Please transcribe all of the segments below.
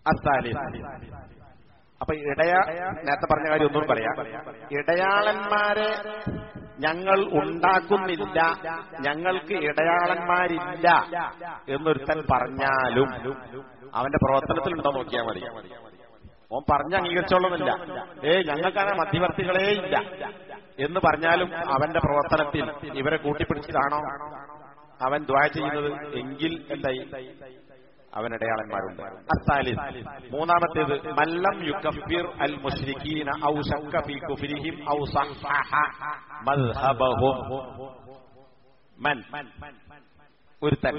അത്താലി അപ്പൊ ഇടയാ നേരത്തെ പറഞ്ഞ കാര്യം ഒന്നും പറയാം ഇടയാളന്മാരെ ഞങ്ങൾ ഉണ്ടാക്കുന്നില്ല ഞങ്ങൾക്ക് ഇടയാളന്മാരില്ല എന്നൊരുത്തൻ പറഞ്ഞാലും അവന്റെ പ്രവർത്തനത്തിലുണ്ടോ നോക്കിയാൽ മതി ഓൻ പറഞ്ഞ് അംഗീകരിച്ചോളുന്നില്ല ഏ ഞങ്ങൾക്കാണ് മധ്യവർത്തികളേ ഇല്ല എന്ന് പറഞ്ഞാലും അവന്റെ പ്രവർത്തനത്തിൽ ഇവരെ കൂട്ടിപ്പിടിച്ചതാണോ അവൻ ദ്വാ ചെയ്യുന്നത് എങ്കിൽ എന്തായി അവൻ ഇടയാളന്മാരുണ്ട് അത്താലി മൂന്നാമത്തേത് മല്ലം യുക്കഫിർ അൽ മുഷ്രിഖീന ഔ ശക്ക ഫീ കുഫ്രിഹിം ഔ സഹഹ മദ്ഹബഹും മൻ ഒരുത്തൻ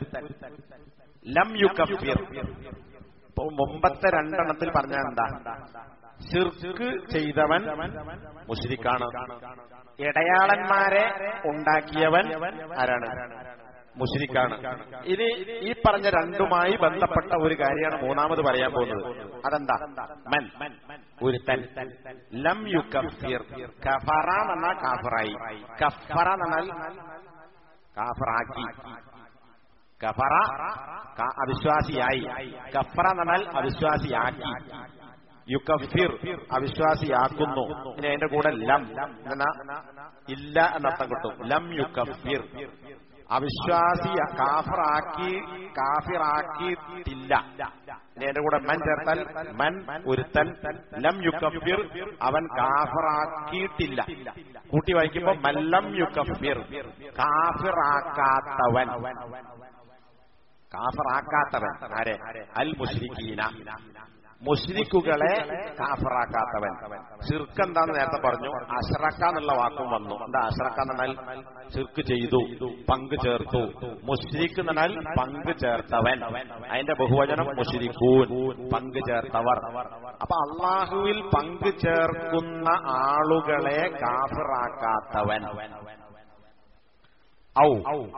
ലം യുക്കഫിർ ഇപ്പൊ മുമ്പത്തെ രണ്ടെണ്ണത്തിൽ പറഞ്ഞ എന്താ ശിർക്ക് ചെയ്തവൻ മുഷ്രിക്കാണ് ഇടയാളന്മാരെ ഉണ്ടാക്കിയവൻ ആരാണ് മുഷ്രിക്കാണ് ഇനി ഈ പറഞ്ഞ രണ്ടുമായി ബന്ധപ്പെട്ട ഒരു കാര്യമാണ് മൂന്നാമത് പറയാൻ പോകുന്നത് അതെന്താ മൻ ഒരുത്തൻ ലം യു കഫീർ കഫറ എന്നാൽ കാഫറായി കഫറ എന്നാൽ കാഫറാക്കി കഫറ ക- അവിശ്വാസിയായി കഫറ എന്നാൽ അവിശ്വാസിയാക്കി യുക്കഫിർ അവിശ്വാസിയാക്കുന്നു ഇനി അതിന്റെ കൂടെ ലം എന്ന ഇല്ല എന്നർത്ഥം കിട്ടും ലം യുക്കഫിർ അവിശ്വാസി കാഫറാക്കി കാഫിറാക്കിയിട്ടില്ല ഇനി അതിന്റെ കൂടെ മൻ ചേർത്താൽ മൻ ഒരുത്തൻ ലം യുക്കഫിർ അവൻ കാഫറാക്കിയിട്ടില്ല കൂട്ടി വായിക്കുമ്പോ മല്ലം യുക്കഫിർ കാഫിറാക്കാത്തവൻ കാഫറാക്കാത്തവൻ ആരെ അൽ മുഷ്രിഖീന മുഷ്രിക്കുകളെ കാഫറാക്കാത്തവൻ ചിർക്ക് എന്താന്ന് നേരത്തെ പറഞ്ഞു അഷ്റക്ക എന്നുള്ള വാക്കും വന്നു എന്താ അഷ്റക്ക എന്നാൽ ചിർക്ക് ചെയ്തു പങ്ക് ചേർത്തു മുഷ്രിഖ് എന്നാൽ പങ്ക് ചേർത്തവൻ അതിന്റെ ബഹുവചനം മുഷ്രിഖൂൻ പങ്ക് ചേർത്തവർ അപ്പൊ അള്ളാഹുവിൽ പങ്ക് ചേർക്കുന്ന ആളുകളെ കാഫിറാക്കാത്തവൻ ഔ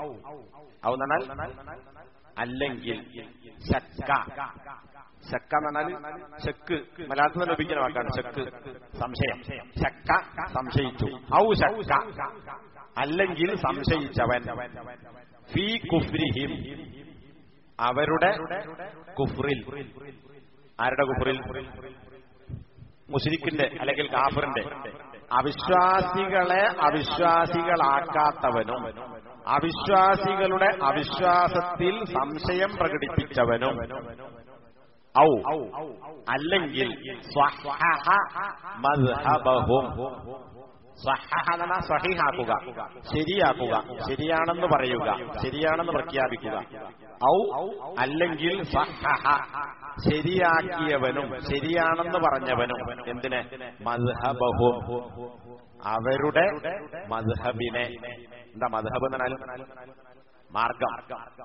ഔ എന്നാൽ അല്ലെങ്കിൽ ശക്ക ശക്ക എന്ന് പറഞ്ഞാൽ ശക്ക് മലയാളത്തിൽ നിന്ന് ലഭിക്കുന്ന വാക്കാണ് ശക്ക് സംശയം ശക്ക സംശയിച്ചു ഔ ശക്ക അല്ലെങ്കിൽ സംശയിച്ചവൻ ഫീ കുഫ്രിഹിം അവരുടെ കുഫ്രിൽ ആരുടെ കുഫ്രിൽ മുസ്ലിക്കിന്റെ അല്ലെങ്കിൽ കാഫറിന്റെ അവിശ്വാസികളെ അവിശ്വാസികളാക്കാത്തവനും അവിശ്വാസികളുടെ അവിശ്വാസത്തിൽ സംശയം പ്രകടിപ്പിച്ചവനും ഔ അല്ലെങ്കിൽ സ്വഹഹ മദ്ഹബഹും സ്വഹഹ എന്ന് പറഞ്ഞാൽ സ്വഹീഹാക്കുക ശരിയാക്കുക ശരിയാണെന്ന് പറയുക ശരിയാണെന്ന് പ്രഖ്യാപിക്കുക ഔ അല്ലെങ്കിൽ സ്വഹഹ ശരിയാക്കിയവനും ശരിയാണെന്ന് പറഞ്ഞവനും എന്തിന് മദ്ഹബഹും അവരുടെ മദ്ഹബിനെ എന്താ മദ്ഹബ് എന്ന് പറഞ്ഞാൽ മാർഗം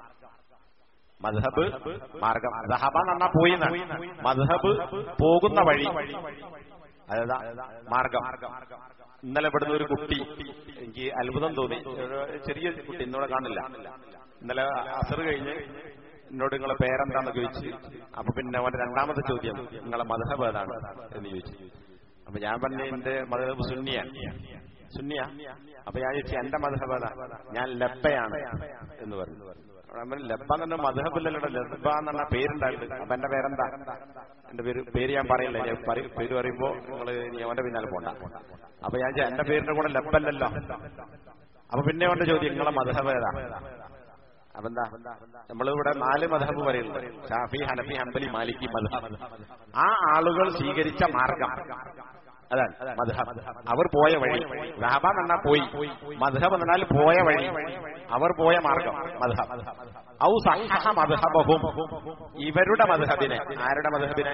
മദ്ഹബ് മാർഗം ദഹബ എന്ന് പറഞ്ഞാൽ പോയി എന്നാണ്. മദ്ഹബ് പോകുന്ന വഴി അതാ മാർഗം ഇന്നലെ ഇവിടുന്ന് ഒരു കുട്ടി എനിക്ക് അത്ഭുതം തോന്നി ഒരു ചെറിയ കുട്ടി ഇന്നിവിടെ കാണില്ല ഇന്നലെ അസർ കഴിഞ്ഞ് എന്നോട് നിങ്ങളെ പേരെന്താന്ന് ചോദിച്ചു അപ്പൊ പിന്നെ അവന്റെ രണ്ടാമത്തെ ചോദ്യം നിങ്ങളെ മധബ് ഏതാണ് എന്ന് ചോദിച്ചു അപ്പൊ ഞാൻ പറഞ്ഞ എന്റെ മധബ് സുന്നിയാണ് സുന്നിയ അപ്പൊ ഞാൻ ചോദിച്ചു എന്റെ മധബ് ഏതാ ഞാൻ ലബ്ബയാണ് എന്ന് പറഞ്ഞു ഞാൻ പറഞ്ഞു, ലബ്ബ എന്ന് പറഞ്ഞ മധബില്ലല്ലോ ലബ്ബ എന്ന് പറഞ്ഞ പേരുണ്ടായിട്ട് അപ്പൊ എന്റെ പേരെന്താ എന്റെ പേര് പേര് ഞാൻ പറയില്ല ഞാൻ പറ- പേര് പറയുമ്പോ നിങ്ങൾ അവന്റെ പിന്നാലെ പോണ്ട അപ്പൊ ഞാൻ ചോദിച്ചു, എന്റെ പേരിന്റെ കൂടെ ലബ്ബല്ലല്ലോ അപ്പൊ പിന്നെ അവന്റെ ചോദ്യം നിങ്ങളെ മധബ് ഏതാ അപ്പൊ എന്താ നമ്മളിവിടെ നാല് മധബ് പറയുന്നുണ്ട് ഷാഫി ഹനഫി ഹംബലി മാലിക്കി മധബ് ആ ആളുകൾ സ്വീകരിച്ച മാർഗം അതാണ് മധബ് അവർ പോയ വഴി റഹബ എന്നാൽ പോയി മധബ് എന്നാൽ പോയ വഴി അവർ പോയ മാർഗം മധബ് ഔ സഹഹ മധബഹും ഇവരുടെ മധബിനെ ആരുടെ മധബിനെ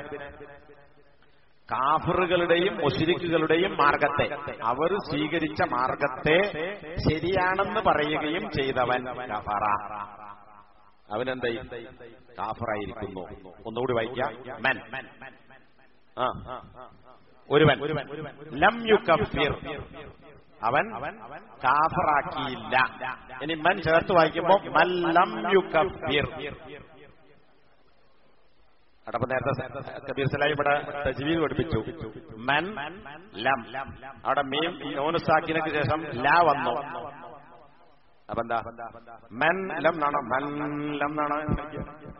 കാഫറുകളുടെയും മുഷിരിക്കുകളുടെയും മാർഗത്തെ അവർ സ്വീകരിച്ച മാർഗത്തെ ശരിയാണെന്ന് പറയുകയും ചെയ്തവൻ കഫറ അവനെന്തായി കാഫറായിരിക്കുന്നു ഒന്നുകൂടി വായിക്കാം മൻ ആ ഒരുവൻ ലം യു കഫിർ അവൻ കാഫറാക്കിയില്ല ഇനി മൻ ചേർത്ത് വായിക്കുമ്പോ മല്ലം യു കഫിർ അടപ്പം നേരത്തെ കബീർ സലായി ഇവിടെ തജ്വീദ് പഠിപ്പിച്ചു മൻ ലം അവിടെ മീം നോനുസാക്കിനക്ക് ശേഷം ല വന്നു അപ്പൊ എന്താ മൻ ലം എന്നാണോ മൻ ലം എന്നാണോ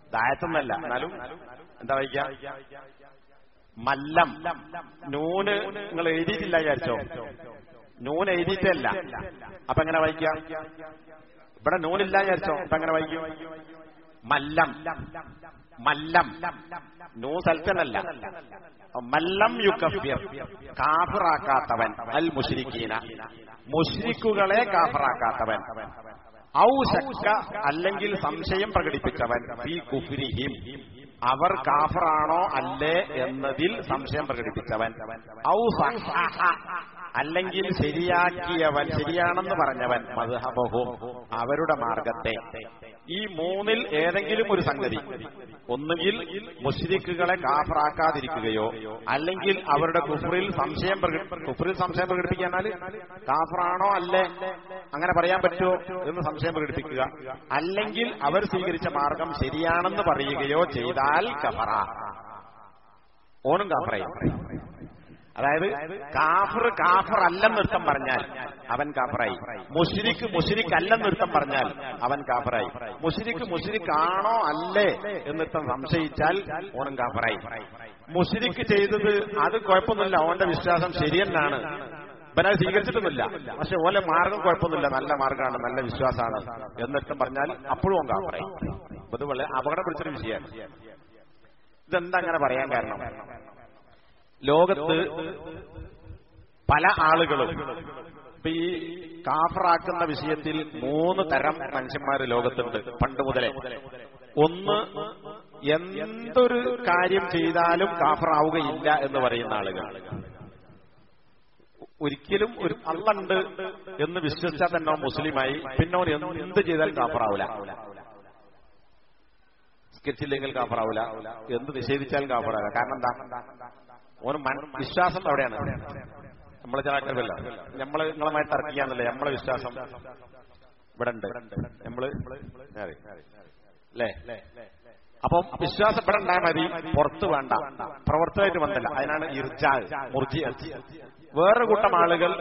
ദായത്തൊന്നല്ല എന്നാലും എന്താ വായിക്ക മല്ലം നൂന് നിങ്ങൾ എഴുതിയിട്ടില്ല വിചാരിച്ചോ നൂന് എഴുതിയിട്ടല്ല അപ്പൊ എങ്ങനെ വായിക്കാം ഇവിടെ നൂനില്ല വിചാരിച്ചോ അപ്പൊ എങ്ങനെ വായിക്കും മല്ലം മല്ലം നൂ സ്ഥലത്തനല്ല മല്ലം യുക്കഫിർ കാഫിറാക്കാത്തവൻ അൽ മുഷിരിക്കീന മുഷിരിക്കുകളെ കാഫിറാക്കാത്തവൻ ഔ ശക്ക അല്ലെങ്കിൽ സംശയം പ്രകടിപ്പിച്ചവൻ ഈ കുഫിരിഹിം അവർ കാഫറാണോ അല്ലേ എന്നതിൽ സംശയം പ്രകടിപ്പിച്ചവൻ ഔ സഹഹ അല്ലെങ്കിൽ ശരിയാക്കിയവൻ ശരിയാണെന്ന് പറഞ്ഞവൻ മദ്ഹബഹും അവരുടെ മാർഗത്തെ ഈ മൂന്നിൽ ഏതെങ്കിലും ഒരു സംഗതി ഒന്നുകിൽ മുസ്ലിക്കുകളെ കാഫറാക്കാതിരിക്കുകയോ അല്ലെങ്കിൽ അവരുടെ കുഫറിൽ സംശയം പ്രകടി- കുഫറിൽ സംശയം പ്രകടിപ്പിക്കാനാൽ കാഫറാണോ അല്ലേ അങ്ങനെ പറയാൻ പറ്റുമോ എന്ന് സംശയം പ്രകടിപ്പിക്കുക അല്ലെങ്കിൽ അവർ സ്വീകരിച്ച മാർഗം ശരിയാണെന്ന് പറയുകയോ ചെയ്താൽ കഫറ ഓനും കാഫറയും അതായത് കാഫർ കാഫർ അല്ലെന്നർത്ഥം പറഞ്ഞാൽ അവൻ കാഫറായി മുഷിരിക്ക് മുഷിരിക്ക് അല്ലെന്നർത്ഥം പറഞ്ഞാൽ അവൻ കാഫറായി മുഷിരിക്ക് മുഷിരിക്ക് ആണോ അല്ലേ എന്നർത്ഥം സംശയിച്ചാൽ ഓണം കാഫറായി മുഷിരിക്ക് ചെയ്തത് അത് കുഴപ്പമൊന്നുമില്ല ഓന്റെ വിശ്വാസം ശരിയെന്നാണ് ഇവനത് സ്വീകരിച്ചിട്ടൊന്നുമില്ല പക്ഷെ ഓലെ മാർഗം കുഴപ്പമൊന്നുമില്ല നല്ല മാർഗമാണ് നല്ല വിശ്വാസമാണ് എന്നിട്ടും പറഞ്ഞാൽ അപ്പോഴും ഓൻ കാഫറായി അപ്പൊ ഇത് വളരെ അപകടം പിടിച്ചൊരു വിഷയമാണ് ഇതെന്താ അങ്ങനെ പറയാൻ കാരണം ലോകത്ത് പല ആളുകളും ഇപ്പൊ ഈ കാഫറാക്കുന്ന വിഷയത്തിൽ മൂന്ന് തരം മനുഷ്യന്മാർ ലോകത്തുണ്ട് പണ്ട് മുതലേ ഒന്ന് എന്തൊരു കാര്യം ചെയ്താലും കാഫറാവുകയില്ല എന്ന് പറയുന്ന ആളുകൾ ഒരിക്കലും ഒരു അള്ളുണ്ട് എന്ന് വിശ്വസിച്ചാൽ തന്നെ അവൻ മുസ്ലിമായി പിന്നെ അവൻ എന്ത് ചെയ്താലും കാഫറാവില്ല സ്കെച്ചില്ലെങ്കിൽ കാഫറാവില്ല എന്ത് നിഷേധിച്ചാലും കാഫറാവില്ല കാരണം എന്താ ഓന് മൻ വിശ്വാസം അവിടെയാണ് നമ്മളെ ചാക്കല്ല നമ്മള് നിങ്ങളുമായി തർക്കിക്കാന്നല്ലേ നമ്മളെ വിശ്വാസം ഇവിടെ ഉണ്ട് നമ്മള് അതെ. അല്ലേ അപ്പം വിശ്വാസം ഇവിടെ ഉണ്ടായാൽ മതി പുറത്ത് വേണ്ട പ്രവർത്തനമായിട്ട് ബന്ധമില്ല അതിനാണ് ഇർജാൽ മുർജി വേറൊരു കൂട്ടം ആളുകൾ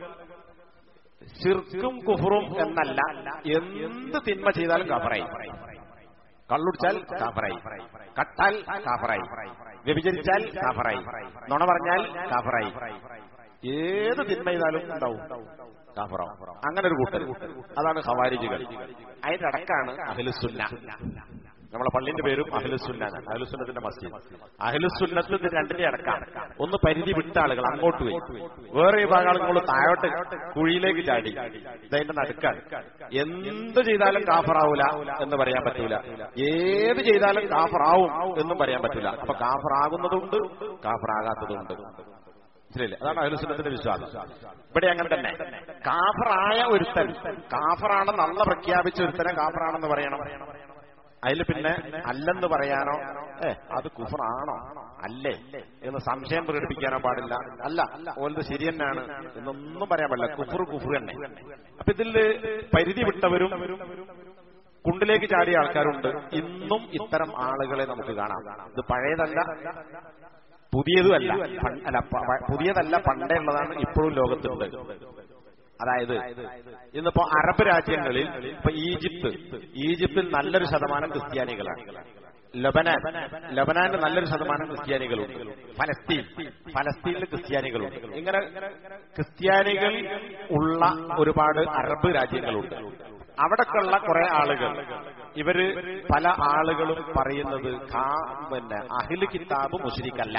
ശിർക്കും കുഫറും എന്നല്ല എന്ത് തിന്മ ചെയ്താലും കാഫറായി കള്ളുടിച്ചാൽ കാഫറായി കട്ടാൽ കാഫറായി വ്യഭിചരിച്ചാൽ കാഫറായി നുണ പറഞ്ഞാൽ കാഫറായി ഏത് തിന്മ ചെയ്താലും ഉണ്ടാവും കാഫറാവും അങ്ങനെ ഒരു കൂട്ടർ അതാണ് ഖവാരിജുകൾ അതിന്റെ അടക്കാണ് അഖിലുസുന്ന നമ്മളെ പള്ളിന്റെ പേരും അഖിലുസുന്നാണ് അഖിലുസുന്നത്തിന്റെ മസ്ജിദ് അഖിലുസുന്നത്ത് ഇത് രണ്ടിന്റെ അടക്കാണ് ഒന്ന് പരിധി വിട്ട ആളുകൾ അങ്ങോട്ട് പോയി വേറെ വിഭാഗം ആളുകൾ താഴോട്ട് കുഴിയിലേക്ക് ചാടി ഇതതിന്റെ നടുക്കാണ് എന്ത് ചെയ്താലും കാഫറാവൂല എന്ന് പറയാൻ പറ്റൂല ഏത് ചെയ്താലും കാഫറാവും എന്നും പറയാൻ പറ്റൂല അപ്പൊ കാഫറാകുന്നതുണ്ട് കാഫറാകാത്തതുണ്ട് മനസ്സിലായില്ലേ അതാണ് അഹ്ലുസുന്നത്തിന്റെ വിശ്വാസം ഇവിടെ അങ്ങനെ തന്നെ കാഫറായ ഒരുത്തൻ കാഫറാണെന്ന് അള്ള പ്രഖ്യാപിച്ച ഒരുത്തനെ കാഫറാണെന്ന് പറയണം അതിൽ പിന്നെ അല്ലെന്ന് പറയാനോ ഏ അത് കുഫറാണോ അല്ലേ എന്ന് സംശയം പ്രകടിപ്പിക്കാനോ പാടില്ല അല്ല ഓലത് ശരി തന്നെയാണ് എന്നൊന്നും പറയാൻ പാടില്ല കുഫർ കുഫർ തന്നെ അപ്പൊ ഇതിൽ പരിധി വിട്ടവരും കുണ്ടിലേക്ക് ചാടിയ ആൾക്കാരുണ്ട് ഇന്നും ഇത്തരം ആളുകളെ നമുക്ക് കാണാം ഇത് പഴയതല്ല പുതിയതുമല്ല പൺ- അല്ല പ- പ- പുതിയതല്ല പണ്ടേ ഉള്ളതാണ് ഇപ്പോഴും ലോകത്തുണ്ട് അതായത് ഇന്നിപ്പോ അറബ് രാജ്യങ്ങളിൽ ഇപ്പൊ ഈജിപ്ത് ഈജിപ്തിൽ നല്ലൊരു ശതമാനം ക്രിസ്ത്യാനികളാണ് ലബനാൻ ലബനാനിൽ നല്ലൊരു ശതമാനം ക്രിസ്ത്യാനികളുണ്ട് ഫലസ്തീൻ ഫലസ്തീനിൽ ക്രിസ്ത്യാനികളുണ്ട് ഇങ്ങനെ ക്രിസ്ത്യാനികൾ ഉള്ള ഒരുപാട് അറബ് രാജ്യങ്ങളുണ്ട് അവിടൊക്കെയുള്ള കുറെ ആളുകൾ ഇവര് പല ആളുകളും പറയുന്നത് ഖാ- പിന്നെ അഹില് കിതാബ് മുഷരിക്കല്ല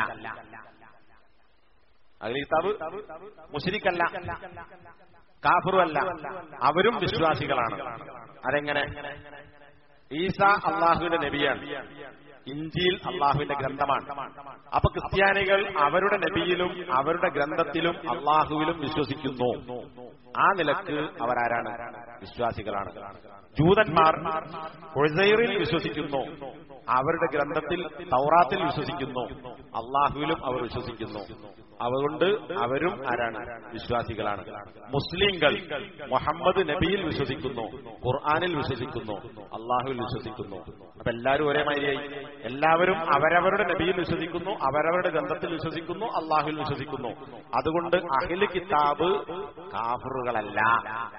അഹില് കിതാബ് മുഷരിക്കല്ല കാഫറുമല്ല അവരും വിശ്വാസികളാണ് അതെങ്ങനെ ഈസ അള്ളാഹുവിന്റെ നബിയാണ് ഇഞ്ചിയിൽ അള്ളാഹുവിന്റെ ഗ്രന്ഥമാണ് അപ്പൊ ക്രിസ്ത്യാനികൾ അവരുടെ നബിയിലും അവരുടെ ഗ്രന്ഥത്തിലും അള്ളാഹുവിലും വിശ്വസിക്കുന്നു ആ നിലക്ക് അവരാരാണ് വിശ്വാസികളാണ് ജൂതന്മാർ ഒഴൈറിൽ വിശ്വസിക്കുന്നു അവരുടെ ഗ്രന്ഥത്തിൽ തൗറാത്തിൽ വിശ്വസിക്കുന്നു അള്ളാഹുവിലും അവർ വിശ്വസിക്കുന്നു അതുകൊണ്ട് അവരും ആരാണ് വിശ്വാസികളാണ് മുസ്ലിങ്ങൾ മുഹമ്മദ് നബിയിൽ വിശ്വസിക്കുന്നു ഖുർആാനിൽ വിശ്വസിക്കുന്നു അള്ളാഹുവിൽ വിശ്വസിക്കുന്നു അപ്പൊ എല്ലാവരും ഒരേ മാതിരിയായി എല്ലാവരും അവരവരുടെ നബിയിൽ വിശ്വസിക്കുന്നു അവരവരുടെ ഗ്രന്ഥത്തിൽ വിശ്വസിക്കുന്നു അള്ളാഹുവിൽ വിശ്വസിക്കുന്നു അതുകൊണ്ട് അഹില് കിതാബ് കാഫറുകളല്ല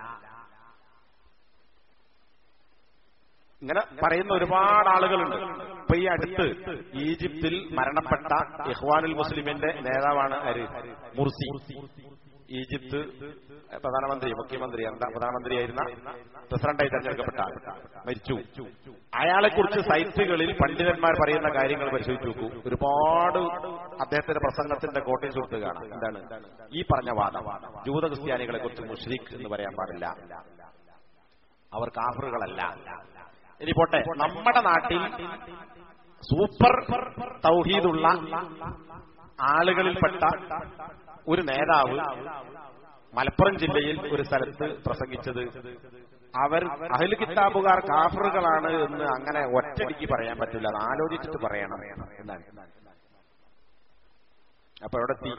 ഇങ്ങനെ പറയുന്ന ഒരുപാട് ആളുകളുണ്ട് ഇപ്പൊ ഈ അടുത്ത് ഈജിപ്തിൽ മരണപ്പെട്ട ഇഹ്വാനുൽ മുസ്ലിമിന്റെ നേതാവാണ് ആര് മുർസി ഈജിപ്ത് പ്രധാനമന്ത്രി മുഖ്യമന്ത്രി എന്താ പ്രധാനമന്ത്രിയായിരുന്ന പ്രസിഡന്റായി തെരഞ്ഞെടുക്കപ്പെട്ട ആൾ മരിച്ചു അയാളെ കുറിച്ച് സൈറ്റുകളിൽ പണ്ഡിതന്മാർ പറയുന്ന കാര്യങ്ങൾ പരിശോധിച്ച് നോക്കൂ ഒരുപാട് അദ്ദേഹത്തിന്റെ പ്രസംഗത്തിന്റെ കോട്ടയം സുഹൃത്ത് കാണാം എന്താണ് ഈ പറഞ്ഞ വാദം ജൂത ക്രിസ്ത്യാനികളെ കുറിച്ച് മുഷ്രിഖ് എന്ന് പറയാൻ പാടില്ല അവർ കാഫറുകളല്ല ഇനി പോട്ടെ നമ്മുടെ നാട്ടിൽ സൂപ്പർ തൗഹീദുള്ള ആളുകളിൽപ്പെട്ട ഒരു നേതാവ് മലപ്പുറം ജില്ലയിൽ ഒരു സ്ഥലത്ത് പ്രസംഗിച്ചത് അവർ അഹ്ലു കിതാബുകാർ കാഫറുകളാണ് എന്ന് അങ്ങനെ ഒറ്റടിക്ക് പറയാൻ പറ്റില്ല അത് ആലോചിച്ചിട്ട് പറയണം എന്നാണ് അപ്പൊ എവിടെ എത്തി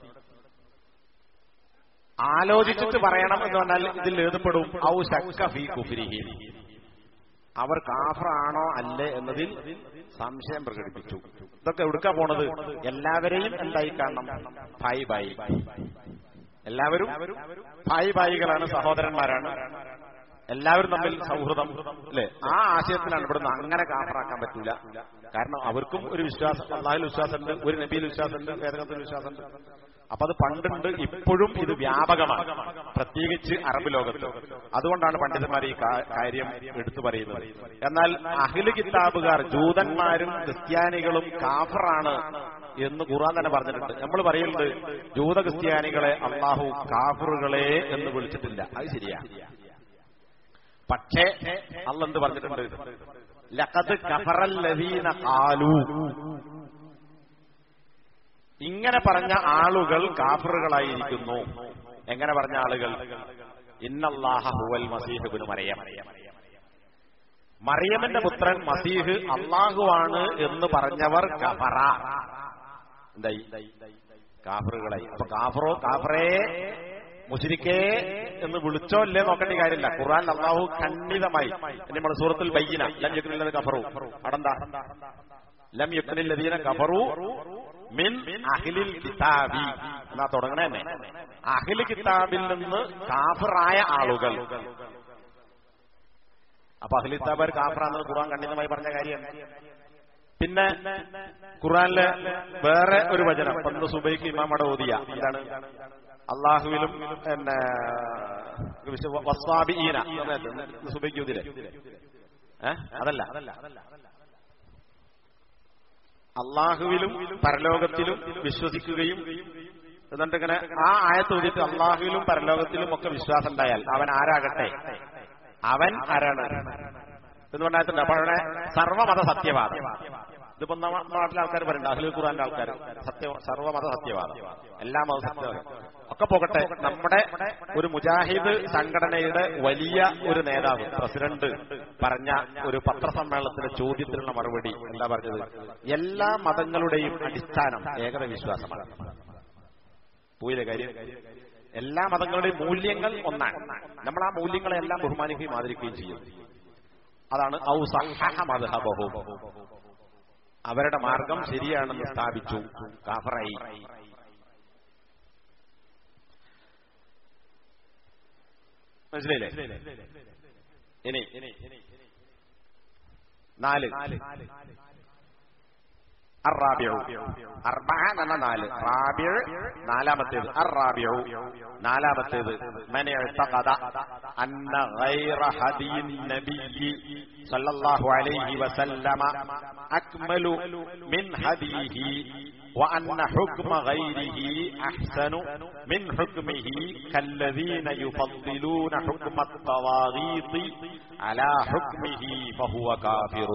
ആലോചിച്ചിട്ട് പറയണം എന്ന് പറഞ്ഞാൽ ഇതിൽ എഴുതപ്പെടും ഔ ശക്ക ഫീ കുഫിരിഹി അവർ കാഫറാണോ അല്ലേ എന്നതിൽ സംശയം പ്രകടിപ്പിച്ചു ഇതൊക്കെ എവിടുക്കാ പോണത് എല്ലാവരെയും എന്തായി കാണണം ഭായി ഭായി എല്ലാവരും ഭായി ഭായികളാണ് സഹോദരന്മാരാണ് എല്ലാവരും തമ്മിൽ സൗഹൃദം അല്ലെ ആ ആശയത്തിലാണ് ഇവിടുന്ന് അങ്ങനെ കാഫറാക്കാൻ പറ്റൂല കാരണം അവർക്കും ഒരു വിശ്വാസം അള്ളാഹിൽ വിശ്വാസമുണ്ട് ഒരു നബിയിൽ വിശ്വാസമുണ്ട് വേദനത്തിൽ വിശ്വാസമുണ്ട് അപ്പൊ അത് പണ്ടുണ്ട് ഇപ്പോഴും ഇത് വ്യാപകമാണ് പ്രത്യേകിച്ച് അറബ് ലോകത്ത് അതുകൊണ്ടാണ് പണ്ഡിതന്മാർ ഈ കാര്യം എടുത്തു പറയുന്നത് എന്നാൽ അഖില് കിതാബുകാർ ജൂതന്മാരും ക്രിസ്ത്യാനികളും കാഫറാണ് എന്ന് ഖുറാൻ തന്നെ പറഞ്ഞിട്ടുണ്ട് നമ്മൾ പറയുന്നത് ജൂത ക്രിസ്ത്യാനികളെ അള്ളാഹു കാഫറുകളെ എന്ന് വിളിച്ചിട്ടില്ല അത് ശരിയാ പക്ഷേ അല്ല എന്ത് പറഞ്ഞിട്ടുണ്ട് ലഖദ് കഫറല്ലദീന ഖാലു ഇങ്ങനെ പറഞ്ഞ ആളുകൾ കാഫറുകളായിരിക്കുന്നു എങ്ങനെ പറഞ്ഞ ആളുകൾ ഇന്നല്ലാഹ ഹുവൽ മസീഹുബിന് മറിയം മറിയമിന്റെ പുത്രൻ മസീഹ് അള്ളാഹുവാണ് എന്ന് പറഞ്ഞവർ കഫറ എന്തായി കാഫറുകളായി അപ്പൊ കാഫറോ കാഫറേ മുഷിരിക്കേ എന്ന് വിളിച്ചോ അല്ലേ നോക്കേണ്ട കാര്യമില്ല ഖുർആൻ അള്ളാഹു ഖണ്ഡിതമായി നമ്മൾ സൂറത്തിൽ ബയ്യന ലം യക്കുനില്ലത് കഫറു അടന്താ ലം യക്കുനില്ലതീന കഫറു മിൻ അഖിലിൽ കിതാബി എന്നാ തുടങ്ങണേ തന്നെ അഖിൽ കിതാബിൽ നിന്ന് കാഫറായ ആളുകൾ അപ്പൊ അഖിൽ കിതാബ് കാഫറാണെന്ന് ഖുർആൻ ഖണ്ഡിതമായി പറഞ്ഞ കാര്യം പിന്നെ ഖുറാനിലെ വേറെ ഒരു വചനം പന്ത് സുബൈക്ക് ഇമാമടെ ഓതിയ എന്താണ് അള്ളാഹുവിലും പിന്നെ വസ്വാബിഈന സുബൈക്ക് ഓതിലെ ഏഹ് അതല്ല അള്ളാഹുവിലും പരലോകത്തിലും വിശ്വസിക്കുകയും എന്നിട്ട് ഇങ്ങനെ ആ ആയത്ത് ഓതിയിട്ട് അള്ളാഹുവിലും പരലോകത്തിലും ഒക്കെ വിശ്വാസം ഉണ്ടായാൽ അവൻ ആരാകട്ടെ അവൻ ആരാണ് എന്ന് പറഞ്ഞാൽ അപ്പൊ അവിടെ സർവമത സത്യവാദം ഇതിപ്പോ നാട്ടിലെ ആൾക്കാർ പറയുന്നുണ്ട് അഹ്ലു ഖുറാന്റെ ആൾക്കാർ സത്യ സർവമത സത്യവാദം എല്ലാ മത സത്യവാദം ഒക്കെ പോകട്ടെ നമ്മുടെ ഒരു മുജാഹിദ് സംഘടനയുടെ വലിയ ഒരു നേതാവ് പ്രസിഡന്റ് പറഞ്ഞ ഒരു പത്രസമ്മേളനത്തിലെ ചോദ്യത്തിനുള്ള മറുപടി എന്താ പറഞ്ഞത് എല്ലാ മതങ്ങളുടെയും അടിസ്ഥാനം ഏകത വിശ്വാസമാണ് പോയില്ലേ കാര്യം എല്ലാ മതങ്ങളുടെയും മൂല്യങ്ങൾ ഒന്നാണ് നമ്മൾ ആ മൂല്യങ്ങളെല്ലാം ബഹുമാനിക്കുകയും ആദരിക്കുകയും ചെയ്യും അതാണ് ഔ സഹഹ മദ്ഹബഹു അവരുടെ മാർഗം ശരിയാണെന്ന് സ്ഥാപിച്ചു കാഫറായി മനസ്സിലായില്ലേ ഇനി നാല് അറാബിയു അർബഅ എന്ന നാല് റാബിയ നാലാമത്തേത് അറാബിയു നാലാമത്തേത് മൻ ഇഅ്തഖദ അന്ന ഗൈറ ഹദിയിൻ നബിയ്യി സല്ലല്ലാഹു അലൈഹി വസല്ലമ അക്മലു മിൻ ഹദിയിഹി وأن حكم غيره أحسن من حكمه كالذين يفضلون حكم الطواغيط على حكمه فهو كافر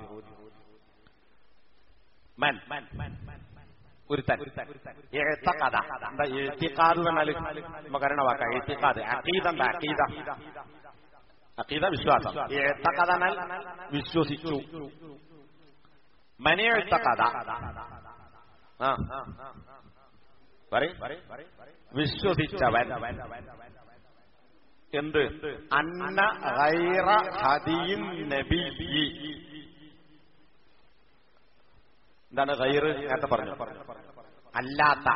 മൻ ഒരുത്തൻ എഴുത്തക്കഥ എന്താ എഴുത്തിക്കാത് എന്നാൽ നമുക്കറിയണ വാക്ക എഴുത്തിക്കാത് അക്കീത എന്താ അക്കീത അക്കീത വിശ്വാസം എഴുത്തക്കഥ എന്നാൽ വിശ്വസിച്ചു മനിയെഴുത്തക്കഥ ആ പറയും വിശ്വസിച്ചവൻ എന്ത് അന്ന ഗൈറ ഹദിയും നബിയി എന്താണ് ഗൈറ് നേരത്തെ പറഞ്ഞു അല്ലാത്ത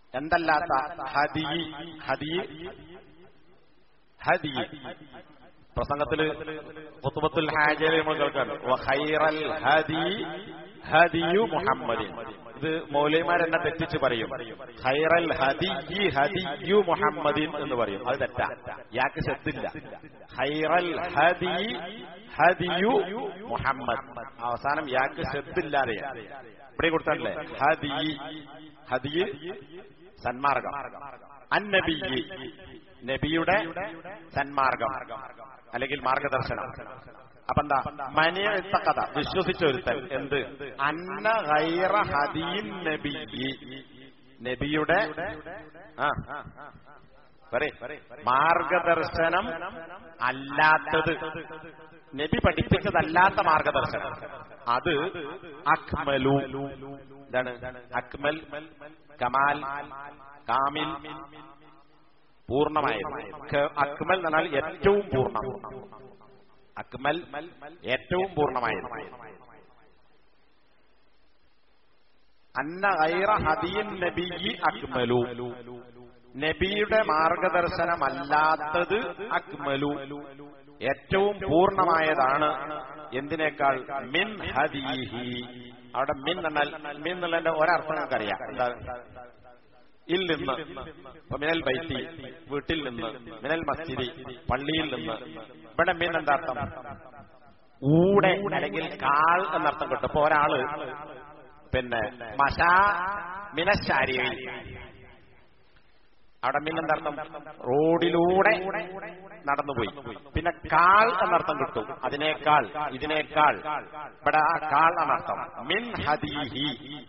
എന്തല്ലാത്ത ഹദി ഹദി ഹദി പ്രസംഗത്തില് ഖുത്ബത്തുൽ ഹാജയിൽ നമ്മൾ കേൾക്കാറ് ഖൈറൽ ഹദി ഹദിയു മുഹമ്മദിൻ ഇത് മൗലൈമാർ എന്നെ തെറ്റിച്ച് പറയും ഖൈറൽ ഹദി ഹദിയു മുഹമ്മദിൻ എന്ന് പറയും അത് തെറ്റാ യാക്ക് ശബ്ദില്ല ഖൈറൽ ഹദി ഹദിയു മുഹമ്മദ് അവസാനം യാക്ക് ശബ്ദില്ലാതെ ഇവിടെ കൊടുത്തല്ലേ ഹദി ഹദി സന്മാർഗം അന്നബി നബിയുടെ സന്മാർഗം അല്ലെങ്കിൽ മാർഗദർശനം അപ്പൊ എന്താ മനിയത്തക്കഥ വിശ്വസിച്ച ഒരുത്തൻ എന്ത് അന്ന ഗൈറ ഹദീൻ നബി നബിയുടെ ആ പറ മാർഗദർശനം അല്ലാത്തത് നബി പഠിപ്പിച്ചതല്ലാത്ത മാർഗദർശനം അത് അക്മലു എന്താണ് അക്മൽ കമാൽ കാമിൽ പൂർണ്ണമായത് അക്മൽ എന്ന് പറഞ്ഞാൽ ഏറ്റവും പൂർണ്ണം അക്മൽ ഏറ്റവും പൂർണ്ണമായത് അന്ന ഐറ ഹദീൻ നബി അക്മലു നബിയുടെ മാർഗദർശനമല്ലാത്തത് അക്മലു ഏറ്റവും പൂർണ്ണമായതാണ് എന്തിനേക്കാൾ മിൻ ഹദീഹി അവിടെ മിൻ എന്നാൽ മിൻ എന്നുള്ളതിന്റെ ഒരർത്ഥം നമുക്കറിയാം എന്താ ഇൽ നിന്ന് ഇപ്പൊ മിനൽ ബൈത്തി വീട്ടിൽ നിന്ന് മിനൽ മസ്ജിദി പള്ളിയിൽ നിന്ന് ഇവിടെ മിൻ എന്താ അർത്ഥം ഊടെ അല്ലെങ്കിൽ കാൾ എന്നർത്ഥം കിട്ടും ഇപ്പൊ ഒരാള് പിന്നെ മഷാ മിനശാരിയിൽ അവിടെ മിൻ എന്തർത്ഥം റോഡിലൂടെ നടന്നുപോയി പിന്നെ കാൾ എന്നർത്ഥം കിട്ടും അതിനേക്കാൾ ഇതിനേക്കാൾ ഇവിടെ ആ കാൾ എന്നർത്ഥം മിൻ ഹദീഹി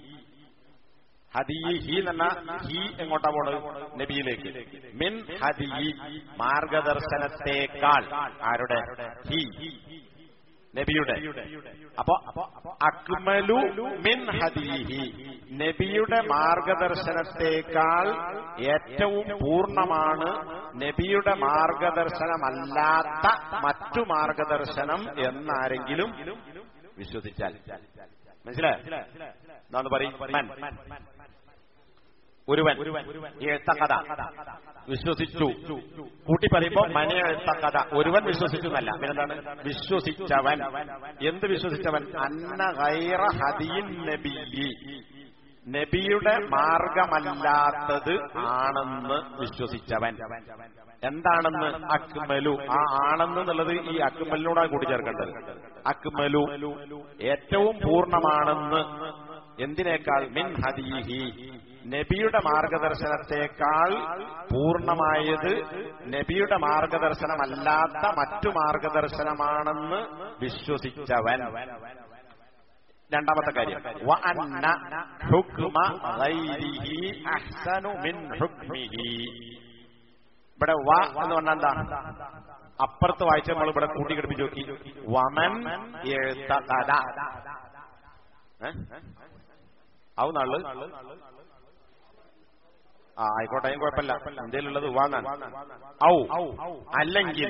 ഹദീഹി എന്ന ഹി എങ്ങോട്ടാ പോണത് നബിയിലേക്ക് മിൻ ഹദീ മാർഗദർശനത്തെക്കാൾ ആരുടെ ഹി നബിയുടെ അപ്പോ അക്മലു മിൻ ഹദീഹി നബിയുടെ മാർഗദർശനത്തെക്കാൾ ഏറ്റവും പൂർണ്ണമാണ് നബിയുടെ മാർഗദർശനമല്ലാത്ത മറ്റു മാർഗദർശനം എന്നാരെങ്കിലും വിശ്വസിച്ചാൽ മനസ്സിലായോ എന്നാന്ന് പറയും മൻ ഒരുവൻ എഴുത്തക്കഥ വിശ്വസിച്ചു കൂട്ടി പറയുമ്പോ മന എഴുത്തക്കഥ ഒരുവൻ വിശ്വസിച്ചു എന്നല്ല പിന്നെന്താണ് വിശ്വസിച്ചവൻ എന്ത് വിശ്വസിച്ചവൻ അന്ന ഗൈറ ഹദീൻ നബിയി നബിയുടെ മാർഗമല്ലാത്തത് ആണെന്ന് വിശ്വസിച്ചവൻ എന്താണെന്ന് അക്മലു ആ ആണെന്ന് എന്നുള്ളത് ഈ അക്മലിനോടാണ് കൂട്ടിച്ചേർക്കേണ്ടത് അക്മലു ഏറ്റവും പൂർണ്ണമാണെന്ന് എന്തിനേക്കാൾ മിൻ ഹദീഹി നബിയുടെ മാർഗദർശനത്തെക്കാൾ പൂർണ്ണമായത് നബിയുടെ മാർഗദർശനമല്ലാത്ത മറ്റു മാർഗദർശനമാണെന്ന് വിശ്വസിച്ചവൻ രണ്ടാമത്തെ കാര്യം വ അന്ന ഹുക്മ ഗൈരിഹി അഹ്സനു മിൻ ഹുക്മിഹി ഇവിടെ വ എന്ന് പറഞ്ഞാൽ എന്താ അപ്പുറത്ത് വായിച്ച നമ്മൾ ഇവിടെ കൂട്ടിക്കിടിപ്പിച്ച് നോക്കി വമൻ എഴുത്തകഥ ആവു നാള് ആ ആയിക്കോട്ടെ അതിന് കുഴപ്പമില്ല എന്തേലുള്ളത് വാങ്ങാൻ ഔ അല്ലെങ്കിൽ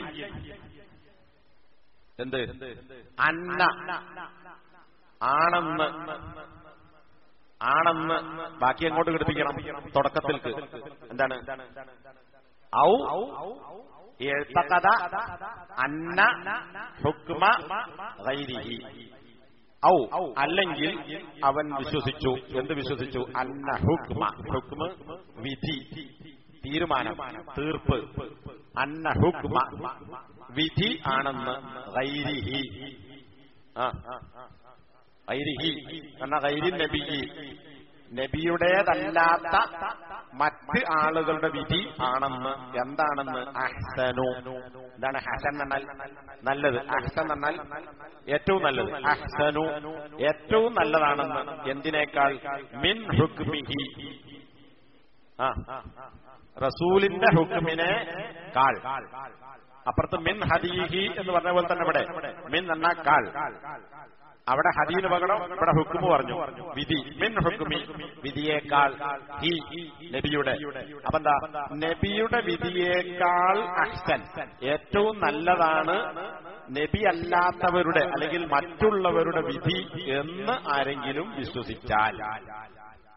എന്ത് അന്ന ആണെന്ന് ആണെന്ന് ബാക്കി എങ്ങോട്ട് ഘടിപ്പിക്കണം തുടക്കത്തിൽക്ക് എന്താണ് ഔ എഴുത്തകഥ അന്ന ഹുക്മ ഗൈരിഹി ഔ അല്ലെങ്കിൽ അവൻ വിശ്വസിച്ചു എന്ത് വിശ്വസിച്ചു അന്ന ഹുക്മ ഹുക്മ വിധി തീരുമാനം തീർപ്പ് അന്ന ഹുക്മ വിധി ആണെന്ന് ഗൈരിഹി ആ ഗൈരിഹി എന്ന ഗൈരി നബി നബിയുടേതല്ലാത്ത മറ്റ് ആളുകളുടെ വിധി ആണെന്ന് എന്താണെന്ന് അഹ്സനു എന്താണ് ഹസൻ എന്നാൽ നല്ലത് അഹ്സൻ എന്നാൽ ഏറ്റവും നല്ലത് അഹ്സനു ഏറ്റവും നല്ലതാണെന്ന് എന്തിനേക്കാൾ മിൻ ഹുക്മിഹി ആ റസൂലിന്റെ ഹുക്മിനെ കാൾ അപ്പുറത്ത് മിൻ ഹദീഹി എന്ന് പറഞ്ഞ പോലെ തന്നെ ഇവിടെ മിൻ എന്ന കാൾ അവിടെ ഹദീന് പകരം ഇവിടെ ഹുക്കുമ് പറഞ്ഞു വിധി മിൻ ഹുക്കുമി വിധിയേക്കാൾ ഹി നബിയുടെ അപ്പൊ എന്താ നബിയുടെ വിധിയേക്കാൾ അഹ്സൻ ഏറ്റവും നല്ലതാണ് നബി അല്ലാത്തവരുടെ അല്ലെങ്കിൽ മറ്റുള്ളവരുടെ വിധി എന്ന് ആരെങ്കിലും വിശ്വസിച്ചാൽ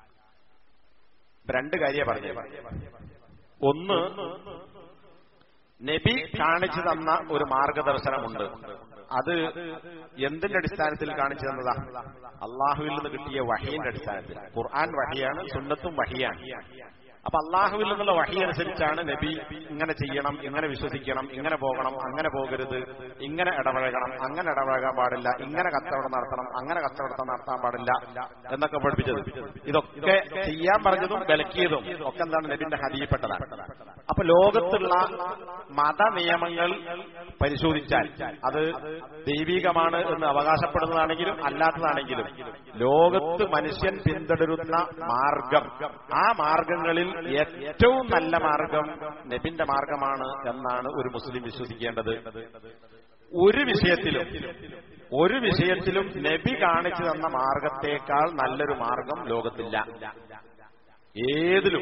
രണ്ട് കാര്യ പറഞ്ഞു ഒന്ന് നബി കാണിച്ചു തന്ന ഒരു മാർഗദർശനമുണ്ട് അത് എന്തിന്റെ അടിസ്ഥാനത്തിൽ കാണിച്ചു തന്നതാ അള്ളാഹുവിൽ നിന്ന് കിട്ടിയ വഹീന്റെ അടിസ്ഥാനത്തിൽ ഖുർആൻ വഹിയാണ് സുന്നത്തും വഹിയാണ് അപ്പൊ അള്ളാഹുവിൽ നിന്നുള്ള വഹി അനുസരിച്ചാണ് നബി ഇങ്ങനെ ചെയ്യണം ഇങ്ങനെ വിശ്വസിക്കണം ഇങ്ങനെ പോകണം അങ്ങനെ പോകരുത് ഇങ്ങനെ ഇടപഴകണം അങ്ങനെ ഇടപഴകാൻ പാടില്ല ഇങ്ങനെ കച്ചവടം നടത്തണം അങ്ങനെ കച്ചവടം നടത്താൻ പാടില്ല എന്നൊക്കെ പഠിപ്പിച്ചത് ഇതൊക്കെ ചെയ്യാൻ പറഞ്ഞതും വിലക്കിയതും ഒക്കെ എന്താണ് നബിന്റെ ഹദിയിൽപ്പെട്ടതാണ് അപ്പൊ ലോകത്തുള്ള മത നിയമങ്ങൾ പരിശോധിച്ചാൽ അത് ദൈവികമാണ് എന്ന് അവകാശപ്പെടുന്നതാണെങ്കിലും അല്ലാത്തതാണെങ്കിലും ലോകത്ത് മനുഷ്യൻ പിന്തുടരുന്ന മാർഗം ആ മാർഗങ്ങളിൽ ഏറ്റവും നല്ല മാർഗം നബിന്റെ മാർഗമാണ് എന്നാണ് ഒരു മുസ്ലിം വിശ്വസിക്കേണ്ടത് ഒരു വിഷയത്തിലും ഒരു വിഷയത്തിലും നബി കാണിച്ചു തന്ന മാർഗത്തേക്കാൾ നല്ലൊരു മാർഗം ലോകത്തില്ല ഏതിലും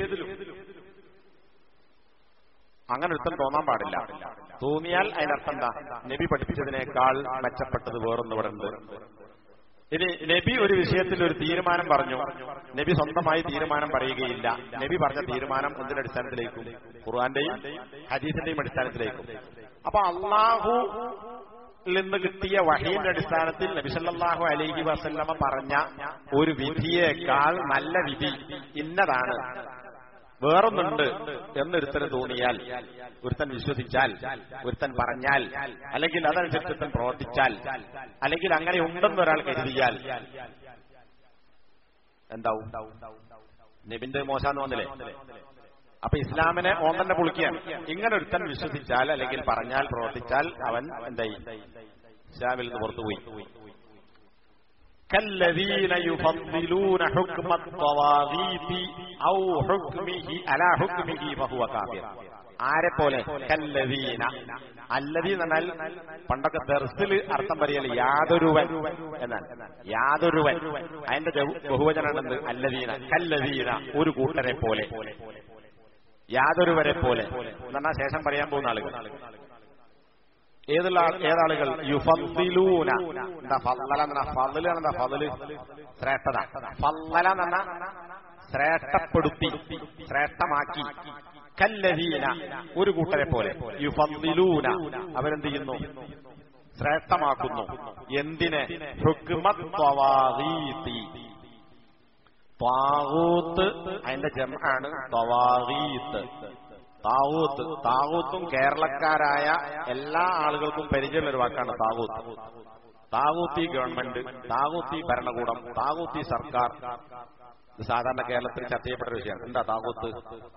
അങ്ങനെ ഒരുത്തൻ തോന്നാൻ പാടില്ല തോന്നിയാൽ അതിനർത്ഥം എന്താ നബി പഠിപ്പിച്ചതിനേക്കാൾ മെച്ചപ്പെട്ടത് വേറൊന്നും ഇവിടെ ഉണ്ട് ഇനി നബി ഒരു വിഷയത്തിൽ ഒരു തീരുമാനം പറഞ്ഞു നബി സ്വന്തമായി തീരുമാനം പറയുകയില്ല നബി പറഞ്ഞ തീരുമാനം എന്തിന്റെ അടിസ്ഥാനത്തിലേക്കും ഖുർആന്റെയും ഹദീസിന്റെയും അടിസ്ഥാനത്തിലേക്കും അപ്പൊ അള്ളാഹു നിന്ന് കിട്ടിയ വഹീന്റെ അടിസ്ഥാനത്തിൽ നബിസല്ലാഹു അലൈഹി വസല്ലമ പറഞ്ഞ ഒരു വിധിയേക്കാൾ നല്ല വിധി ഇന്നതാണ് വേറൊന്നുണ്ട് എന്നൊരുത്തന് തോന്നിയാൽ ഒരുത്തൻ വിശ്വസിച്ചാൽ ഒരുത്തൻ പറഞ്ഞാൽ അല്ലെങ്കിൽ അതനുസരിച്ച് ഒരുത്തൻ പ്രവർത്തിച്ചാൽ അല്ലെങ്കിൽ അങ്ങനെ ഉണ്ടെന്ന് ഒരാൾ കരുതിയാൽ എന്താവും നബിന്റെ മോശാന്ന് വന്നില്ലേ അപ്പൊ ഇസ്ലാമിനെ ഓൻ തന്നെ പൊളിക്കുകയാണ് ഇങ്ങനെ ഒരുത്തൻ വിശ്വസിച്ചാൽ അല്ലെങ്കിൽ പറഞ്ഞാൽ പ്രവർത്തിച്ചാൽ അവൻ എന്തായി ഇസ്ലാമിൽ നിന്ന് പുറത്തുപോയി كالذين يفضلون حكم الطواغيت أو حكمه على حكمه فهو كافر ആരെ പോലെ കല്ലവീന അല്ലതി എന്നാൽ പണ്ടൊക്കെ ദർസിൽ അർത്ഥം പറയല് യാതൊരുവൻ എന്നാണ് യാതൊരുവൻ അതിന്റെ ബഹുവചനാണെന്ത് അല്ലവീന കല്ലവീന ഒരു കൂട്ടരെ പോലെ യാതൊരുവരെ പോലെ എന്നാ ശേഷം പറയാൻ പോകുന്ന ആളുകൾ ഏതുള്ള ഏതാളുകൾ യുഫദ്ദിലൂന എന്താ ഫല്ലല എന്ന ഫضل എന്താ ഫضല് ശ്രേഷ്ഠത ഫല്ലല എന്ന ശ്രേഷ്ഠപ്പെടുത്തി ശ്രേഷ്ഠമാക്കി കല്ലദീന ഒരു കൂട്ടരെ പോലെ യുഫദ്ദിലൂന അവരെന്ത് ചെയ്യുന്നു ശ്രേഷ്ഠമാക്കുന്നു എന്തിനെ ഹുക്മത്ത് ത്വവാഗീത്തി ത്വാഗൂത്ത് അതിന്റെ ജമാണ് ത്വവാഗീത്ത് താവൂത്ത് താവൂത്തും കേരളക്കാരായ എല്ലാ ആളുകൾക്കും പരിചയമുള്ള ഒരു വാക്കാണ് താവൂത്ത് താവൂത്തി ഗവൺമെന്റ് താവൂത്തി ഭരണകൂടം താവൂത്തി സർക്കാർ ഇത് സാധാരണ കേരളത്തിൽ ചർച്ച ചെയ്യപ്പെട്ട ഒരു വിഷയമാണ് എന്താ താവൂത്ത്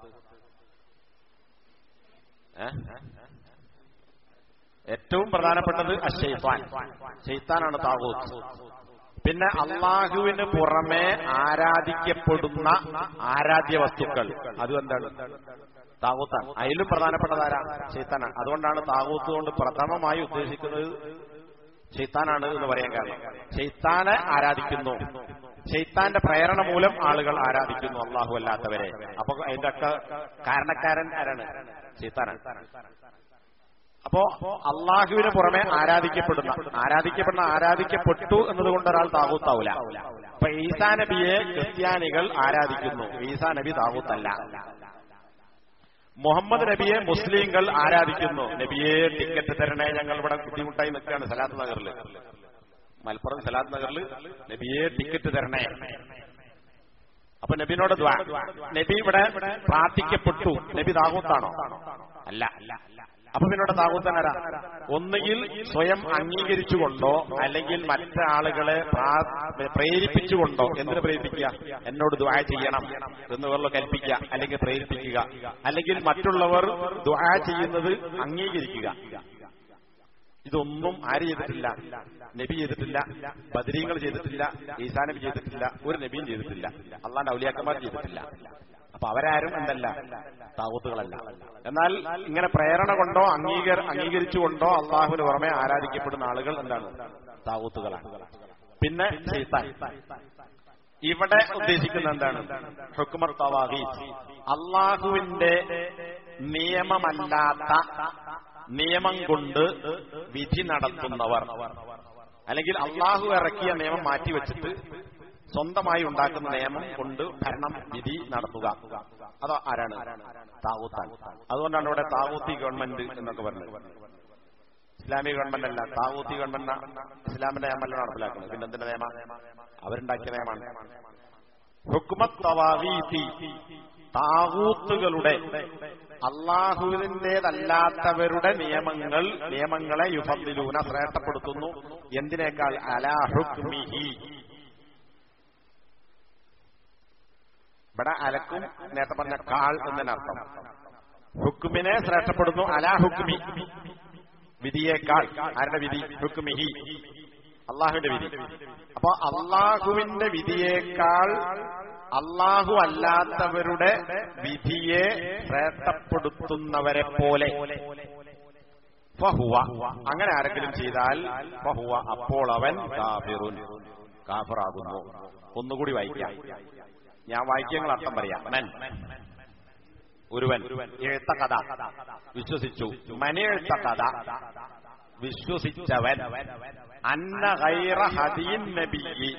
ഏറ്റവും പ്രധാനപ്പെട്ടത് അഷെയ്ഫാൻ ഷെയ്ത്താനാണ് താവൂത്ത് പിന്നെ അള്ളാഹുവിന് പുറമെ ആരാധിക്കപ്പെടുന്ന ആരാധ്യ വസ്തുക്കൾ അതും എന്താണ് താവൂത്താണ് അതിലും പ്രധാനപ്പെട്ടതാരാ ഷെയ്ത്താനാണ് അതുകൊണ്ടാണ് താവൂത്ത് കൊണ്ട് പ്രഥമമായി ഉദ്ദേശിക്കുന്നത് ഷെയ്ത്താനാണ് എന്ന് പറയാൻ കാരണം ഷെയ്ത്താനെ ആരാധിക്കുന്നു ഷെയ്ത്താന്റെ പ്രേരണ മൂലം ആളുകൾ ആരാധിക്കുന്നു അള്ളാഹു അല്ലാത്തവരെ അപ്പൊ അതിന്റെ ഒക്കെ കാരണക്കാരൻ ആരാണ് ഷെയ്ത്താനാണ് അപ്പോ അള്ളാഹുവിന് പുറമെ ആരാധിക്കപ്പെടുന്ന ആരാധിക്കപ്പെടുന്ന ആരാധിക്കപ്പെട്ടു എന്നതുകൊണ്ട് ഒരാൾ താകൂത്താവൂല അപ്പൊ ഈസാ നബിയെ ക്രിസ്ത്യാനികൾ ആരാധിക്കുന്നു ഈസാ നബി താകൂത്തല്ല മുഹമ്മദ് നബിയെ മുസ്ലിങ്ങൾ ആരാധിക്കുന്നു നബിയെ ടിക്കറ്റ് തരണേ ഞങ്ങൾ ഇവിടെ ബുദ്ധിമുട്ടായി നിൽക്കുകയാണ് സലാത്ത് നഗറിൽ മലപ്പുറം സലാത്ത് നഗറിൽ നബിയെ ടിക്കറ്റ് തരണേ അപ്പൊ നബിനോട് നബി ഇവിടെ പ്രാർത്ഥിക്കപ്പെട്ടു നബി താകൂത്താണോ അല്ല അപ്പൊ പിന്നോട് താകൂത്തനരാ ഒന്നുകിൽ സ്വയം അംഗീകരിച്ചുകൊണ്ടോ അല്ലെങ്കിൽ മറ്റാളുകളെ പ്രേരിപ്പിച്ചുകൊണ്ടോ എന്തിനു പ്രേരിപ്പിക്കുക എന്നോട് ദ്വാ ചെയ്യണം എന്ന് വല്ല കൽപ്പിക്കുക അല്ലെങ്കിൽ പ്രേരിപ്പിക്കുക അല്ലെങ്കിൽ മറ്റുള്ളവർ ദ്വാ ചെയ്യുന്നത് അംഗീകരിക്കുക ഇതൊന്നും ആര് ചെയ്തിട്ടില്ല നബി ചെയ്തിട്ടില്ല ബദരീങ്ങൾ ചെയ്തിട്ടില്ല ഈസാ നബി ചെയ്തിട്ടില്ല ഒരു നബിയും ചെയ്തിട്ടില്ല അള്ളാന്റെ ഔലിയാക്കന്മാർ ചെയ്തിട്ടില്ല അപ്പൊ അവരാരും എന്തല്ല താവൂത്തുകളല്ല എന്നാൽ ഇങ്ങനെ പ്രേരണ കൊണ്ടോ അംഗീകര അംഗീകരിച്ചുകൊണ്ടോ അള്ളാഹുവിന് പുറമെ ആരാധിക്കപ്പെടുന്ന ആളുകൾ എന്താണ് താവൂത്തുകളാണ് പിന്നെ ഷെയ്ത്താൻ ഇവിടെ ഉദ്ദേശിക്കുന്ന എന്താണ് ഹുക്കുമർ തവാഹി അള്ളാഹുവിന്റെ നിയമമല്ലാത്ത നിയമം കൊണ്ട് വിധി നടത്തുന്നവർ അല്ലെങ്കിൽ അള്ളാഹു ഇറക്കിയ നിയമം മാറ്റിവെച്ചിട്ട് സ്വന്തമായി ഉണ്ടാക്കുന്ന നിയമം കൊണ്ട് ഭരണം വിധി നടത്തുക അതോ ആരാണ് താവൂത്താണ് അതുകൊണ്ടാണ് ഇവിടെ താവൂത്തി ഗവൺമെന്റ് എന്നൊക്കെ പറഞ്ഞത് ഇസ്ലാമിക ഗവൺമെന്റ് അല്ല താവൂത്തി ഗവൺമെന്റ് ഇസ്ലാമിന്റെ നിയമമല്ല നടപ്പിലാക്കുന്നത് പിന്നെ എന്തിന്റെ നിയമം അവരുണ്ടാക്കിയ നിയമമാണ് ഹുക്മത്ത് തവാഗീത്തി താവൂത്തുകളുടെ അള്ളാഹുവിന്റേതല്ലാത്തവരുടെ നിയമങ്ങൾ നിയമങ്ങളെ യുഫദ്ദിലൂന ശ്രേഷ്ഠപ്പെടുത്തുന്നു എന്തിനേക്കാൾ അലാ ഹുക്മിഹി ഇവിടെ അലക്കും നേരത്തെ പറഞ്ഞ കാൾ എന്നതിനർത്ഥം ഹുക്കുമിനെ ശ്രേഷ്ഠപ്പെടുന്നു അലാ ഹുക്മി വിധിയേക്കാൾ ആരുടെ വിധി ഹുക്മിഹി അള്ളാഹുവിന്റെ വിധി അപ്പൊ അള്ളാഹുവിന്റെ വിധിയേക്കാൾ അള്ളാഹു അല്ലാത്തവരുടെ വിധിയെ ശ്രേഷ്ഠപ്പെടുത്തുന്നവരെ പോലെ ഫഹുവ അങ്ങനെ ആരെങ്കിലും ചെയ്താൽ ഫഹുവ അപ്പോൾ അവൻ കാഫിറുൻ കാഫിറാകുന്നു ഒന്നുകൂടി വായിക്കാം ഞാൻ വായിക്കങ്ങൾ അർത്ഥം പറയാം മൻ ഒരുവൻ എഴുത്ത കഥ വിശ്വസിച്ചു മനെഴുത്ത കഥ വിശ്വസിച്ചവൻ അന്ന ഗൈറ ഹദീൻ നബിയി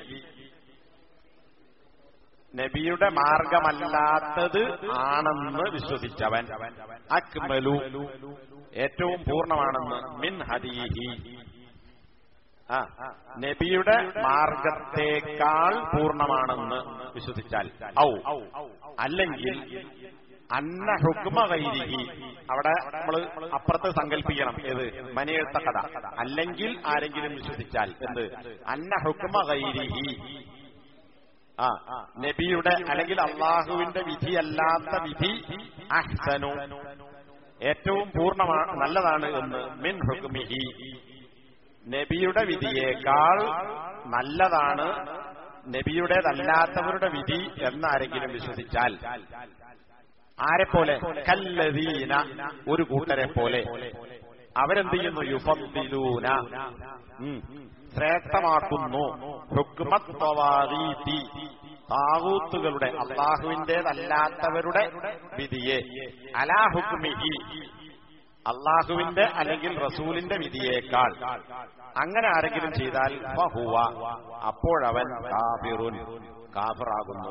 നബിയുടെ മാർഗമല്ലാത്തത് ആണെന്ന് വിശ്വസിച്ചവൻ അക്മലു ഏറ്റവും പൂർണ്ണമാണെന്ന് മിൻ ഹദീഹി ആ നബിയുടെ മാർഗത്തേക്കാൾ പൂർണ്ണമാണെന്ന് വിശ്വസിച്ചാൽ ഔ അല്ലെങ്കിൽ അന്ന ഹുക്മ കൈരിഹി അവിടെ നമ്മൾ അപ്പുറത്ത് സങ്കല്പിക്കണം ഏത് മനിയെഴുത്ത കഥ അല്ലെങ്കിൽ ആരെങ്കിലും വിശ്വസിച്ചാൽ എന്ത് അന്ന ഹുക്മ കൈരിഹി ആ നബിയുടെ അല്ലെങ്കിൽ അള്ളാഹുവിന്റെ വിധിയല്ലാത്ത വിധി അഹ്സനു ഏറ്റവും പൂർണ്ണമാണ് നല്ലതാണ് എന്ന് മിൻ ഹുക്മിഹി നബിയുടെ വിധിയേക്കാൾ നല്ലതാണ് നബിയുടേതല്ലാത്തവരുടെ വിധി എന്നാരെങ്കിലും വിശ്വസിച്ചാൽ ആരെപ്പോലെ കല്ലദീന ഒരു കൂട്ടരെ പോലെ അവരെന്ത് ചെയ്യുന്നു യുഫദ്ദിലൂന ഉം, ശ്രേഷ്ഠമാക്കുന്നു ഹുക്മത്വവാദീതി താകൂത്തുകളുടെ അള്ളാഹുവിന്റേതല്ലാത്തവരുടെ വിധിയെ അലാ ഹുക്മിഹി അള്ളാഹുവിന്റെ അല്ലെങ്കിൽ റസൂലിന്റെ വിധിയേക്കാൾ അങ്ങനെ ആരെങ്കിലും ചെയ്താൽ ഫഹുവ അപ്പോഴവൻ കാഫിറുൻ കാഫിറാകുന്നു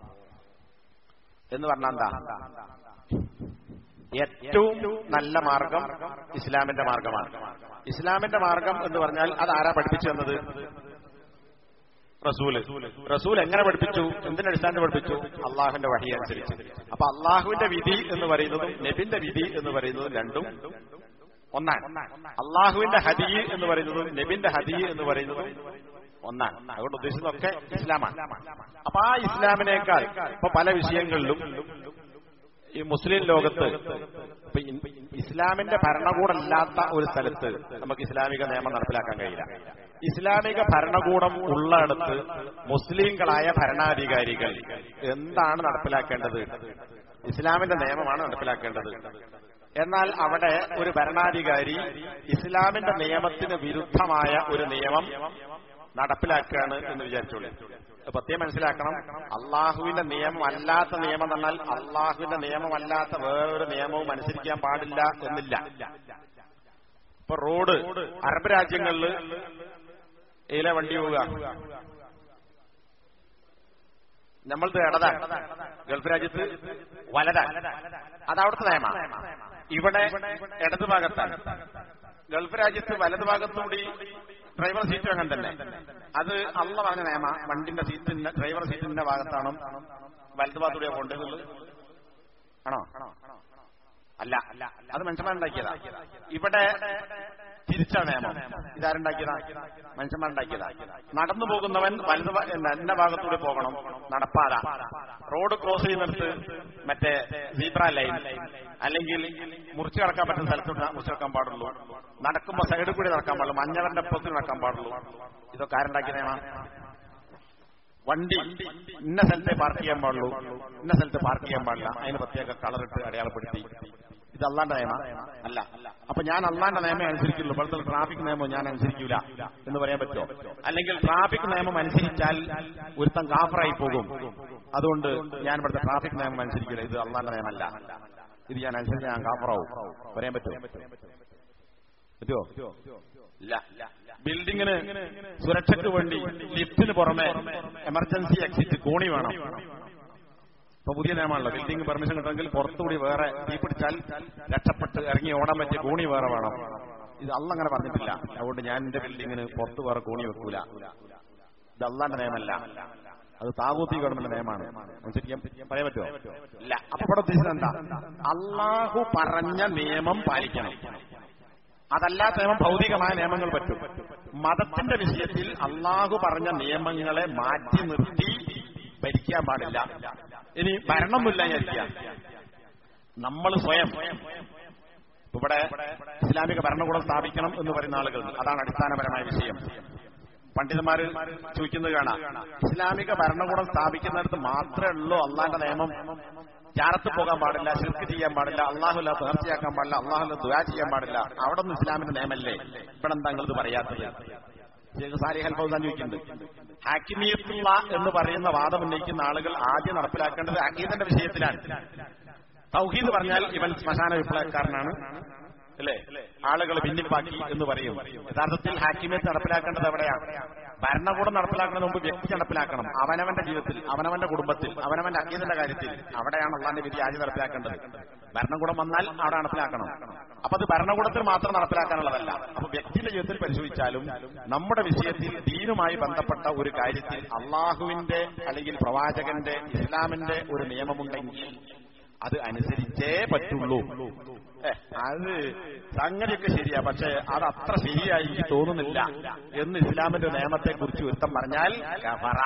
എന്ന് പറഞ്ഞാൽ എന്താ ഏറ്റവും നല്ല മാർഗം ഇസ്ലാമിന്റെ മാർഗമാണ് ഇസ്ലാമിന്റെ മാർഗം എന്ന് പറഞ്ഞാൽ അത് ആരാ പഠിപ്പിച്ചു തന്നത് റസൂല് റസൂൽ എങ്ങനെ പഠിപ്പിച്ചു എന്തിന്റെ അടിസ്ഥാനത്തിൽ പഠിപ്പിച്ചു അള്ളാഹുവിന്റെ വഴി അനുസരിച്ച് അപ്പൊ അള്ളാഹുവിന്റെ വിധി എന്ന് പറയുന്നതും നബിന്റെ വിധി എന്ന് പറയുന്നതും രണ്ടും ഒന്നാണ് അള്ളാഹുവിന്റെ ഹദി എന്ന് പറയുന്നതും നബിന്റെ ഹദി എന്ന് പറയുന്നതും ഒന്നാണ് അതുകൊണ്ട് ഉദ്ദേശിച്ചതൊക്കെ ഇസ്ലാമാണ് അപ്പൊ ആ ഇസ്ലാമിനേക്കാൾ ഇപ്പൊ പല വിഷയങ്ങളിലും ഈ മുസ്ലിം ലോകത്ത് ഇപ്പൊ ഇ- ഇസ്ലാമിന്റെ ഭരണകൂടമല്ലാത്ത ഒരു സ്ഥലത്ത് നമുക്ക് ഇസ്ലാമിക നിയമം നടപ്പിലാക്കാൻ കഴിയില്ല ഇസ്ലാമിക ഭരണകൂടം ഉള്ളിടത്ത് മുസ്ലിങ്ങളായ ഭരണാധികാരികൾ എന്താണ് നടപ്പിലാക്കേണ്ടത് ഇസ്ലാമിന്റെ നിയമമാണ് നടപ്പിലാക്കേണ്ടത് എന്നാൽ അവിടെ ഒരു ഭരണാധികാരി ഇസ്ലാമിന്റെ നിയമത്തിന് വിരുദ്ധമായ ഒരു നിയമം നടപ്പിലാക്കുകയാണ് എന്ന് വിചാരിച്ചോളൂ പ്രത്യേകം മനസ്സിലാക്കണം അള്ളാഹുവിന്റെ നിയമം അല്ലാത്ത നിയമം എന്നാൽ അള്ളാഹുവിന്റെ നിയമമല്ലാത്ത വേറൊരു നിയമവും അനുസരിക്കാൻ പാടില്ല എന്നില്ല ഇപ്പൊ റോഡ് അറബ് രാജ്യങ്ങളിൽ ഏല വണ്ടി പോവുക നമ്മളത് ഇടതാണ് ഗൾഫ് രാജ്യത്ത് വലതാണ് അത് അവിടുത്തെ നിയമമാണ് ഇവിടെ ഇടതുഭാഗത്താണ് ഗൾഫ് രാജ്യത്ത് വലതുഭാഗത്തുകൂടി ഡ്രൈവർ സീറ്റും അങ്ങനെ തന്നെ അത് അള്ള പറഞ്ഞ നിയമ വണ്ടിന്റെ സീറ്റിന്റെ ഡ്രൈവർ സീറ്റിന്റെ ഭാഗത്താണ് വലതുഭാഗത്തൂടെ പോകേണ്ടത് ആണോ അല്ല അത് മനുഷ്യന്മാരുണ്ടാക്കിയതാ ഇവിടെ തിരിച്ച നിയമം ഇതാരുണ്ടാക്കിയതാ മനുഷ്യന്മാരുണ്ടാക്കിയതാ നടന്നു പോകുന്നവൻ വലത് ഭാ- എന്ന ഭാഗത്തൂടെ പോകണം നടപ്പാത റോഡ് ക്രോസ് ചെയ്യുന്നിടത്ത് മറ്റേ സീബ്ര ലൈൻ അല്ലെങ്കിൽ മുറിച്ചു കടക്കാൻ പറ്റുന്ന സ്ഥലത്ത് മുറിച്ചു കടക്കാൻ പാടുള്ളൂ നടക്കുമ്പോ സൈഡിൽ കൂടി നടക്കാൻ പാടുള്ളൂ മഞ്ഞവന്റെ ഒപ്പത്തിൽ നടക്കാൻ പാടുള്ളൂ ഇതൊക്കെ ആരുണ്ടാക്കിയ നിയമം വണ്ടി ഇന്ന സ്ഥലത്തെ പാർക്ക് ചെയ്യാൻ പാടുള്ളൂ ഇന്ന സ്ഥലത്ത് പാർക്ക് ചെയ്യാൻ പാടില്ല അതിന് പ്രത്യേക കളറിട്ട് അടയാളപ്പെടുത്തി ഇത് അള്ളാന്റെ നിയമം അല്ല അപ്പൊ ഞാൻ അള്ളാന്റെ നിയമം അനുസരിക്കുള്ളൂ ഇപ്പോഴത്തെ ട്രാഫിക് നിയമം ഞാൻ അനുസരിക്കൂല എന്ന് പറയാൻ പറ്റുമോ അല്ലെങ്കിൽ ട്രാഫിക് നിയമം അനുസരിച്ചാൽ ഒരുത്തൻ കാഫറായി പോകും അതുകൊണ്ട് ഞാൻ ഇവിടുത്തെ ട്രാഫിക് നിയമം അനുസരിക്കില്ല ഇത് അള്ളാന്റെ നിയമമല്ല ഇത് ഞാൻ അനുസരിച്ച് ഞാൻ കാഫറാവും പറയാൻ പറ്റുമോ പറ്റുമോ ഇല്ല ബിൽഡിങ്ങിന് സുരക്ഷയ്ക്ക് വേണ്ടി ലിഫ്റ്റിന് പുറമെ എമർജൻസി എക്സിറ്റ് കോണി വേണം ഇപ്പൊ പുതിയ നിയമമാണല്ലോ ബിൽഡിംഗ് പെർമിഷൻ കിട്ടണമെങ്കിൽ പുറത്തുകൂടി വേറെ തീ പിടിച്ചാൽ രക്ഷപ്പെട്ട് ഇറങ്ങി ഓടാൻ പറ്റിയ കോണി വേറെ വേണം ഇത് അല്ല അങ്ങനെ പറഞ്ഞിട്ടില്ല അതുകൊണ്ട് ഞാൻ എന്റെ ബിൽഡിങ്ങിന് പുറത്ത് വേറെ കോണി വെക്കൂല ഇത് അള്ളാന്റെ നിയമമല്ല അത് താകൂത്തി ഗവൺമെന്റ് നിയമമാണ് ശരിക്കും പറയാൻ പറ്റുമോ ഇല്ല അപ്പൊ ഇവിടെ ഉദ്ദേശിച്ചത് എന്താ അള്ളാഹു പറഞ്ഞ നിയമം പാലിക്കണം അതല്ലാത്ത നിയമം ഭൗതികമായ നിയമങ്ങൾ പറ്റും മതത്തിന്റെ വിഷയത്തിൽ അള്ളാഹു പറഞ്ഞ നിയമങ്ങളെ മാറ്റി നിർത്തി ഭരിക്കാൻ പാടില്ല ഇനി ഭരണമൊന്നുമില്ല വിചാരിക്കുക നമ്മൾ സ്വയം ഇവിടെ ഇസ്ലാമിക ഭരണകൂടം സ്ഥാപിക്കണം എന്ന് പറയുന്ന ആളുകൾ അതാണ് അടിസ്ഥാനപരമായ വിഷയം പണ്ഡിതന്മാര് ചോദിക്കുന്നത് കാണാം ഇസ്ലാമിക ഭരണകൂടം സ്ഥാപിക്കുന്നിടത്ത് മാത്രമേ ഉള്ളൂ അള്ളാന്റെ നിയമം ജാറത്ത് പോകാൻ പാടില്ല ശിർക്ക് ചെയ്യാൻ പാടില്ല അള്ളാഹുല്ല നേർച്ചയാക്കാൻ പാടില്ല അള്ളാഹുല്ല ദുരാ ചെയ്യാൻ പാടില്ല അവിടെ ഒന്നും ഇസ്ലാമിന്റെ നിയമല്ലേ ഇവിടെ എന്താ നിങ്ങളിത് പറയാത്തത് ഷേഖ് സാലിഹ് അൽ ഫൗസാൻ ചോദിക്കുന്നുണ്ട് ഹാക്കിമിയത്തുള്ള എന്ന് പറയുന്ന വാദം ഉന്നയിക്കുന്ന ആളുകൾ ആദ്യം നടപ്പിലാക്കേണ്ടത് അഖീദന്റെ വിഷയത്തിലാണ് തൗഹീദ് പറഞ്ഞാൽ ഇവൻ ശ്മശാന വിപ്ലവക്കാരനാണ് അല്ലേ ആളുകൾ ഭിന്നിപ്പാക്കി എന്ന് പറയും യഥാർത്ഥത്തിൽ ഹാക്കിമിയത്ത് നടപ്പിലാക്കേണ്ടത് എവിടെയാണ് ഭരണകൂടം നടപ്പിലാക്കുന്നതിന് മുമ്പ് വ്യക്തി നടപ്പിലാക്കണം അവനവന്റെ ജീവിതത്തിൽ അവനവന്റെ കുടുംബത്തിൽ അവനവന്റെ അക്കീതിന്റെ കാര്യത്തിൽ അവിടെയാണ് അള്ളാന്റെ വിധി ആദ്യം നടപ്പിലാക്കേണ്ടത് ഭരണകൂടം വന്നാൽ അവിടെ നടപ്പിലാക്കണം അപ്പൊ അത് ഭരണകൂടത്തിൽ മാത്രം നടപ്പിലാക്കാനുള്ളതല്ല അപ്പൊ വ്യക്തിയുടെ ജീവിതത്തിൽ പരിശോധിച്ചാലും നമ്മുടെ വിഷയത്തിൽ ദീനുമായി ബന്ധപ്പെട്ട ഒരു കാര്യത്തിൽ അള്ളാഹുവിന്റെ അല്ലെങ്കിൽ പ്രവാചകന്റെ ഇസ്ലാമിന്റെ ഒരു നിയമമുണ്ടെങ്കിൽ അത് അനുസരിച്ചേ പറ്റുള്ളൂ ഏ, അത് സംഗതിയൊക്കെ ശരിയാ പക്ഷെ അത് അത്ര ശരിയായി എനിക്ക് തോന്നുന്നില്ല എന്ന് ഇസ്ലാമിന്റെ നിയമത്തെ കുറിച്ച് ഒരുത്തം പറഞ്ഞാൽ കഫറ.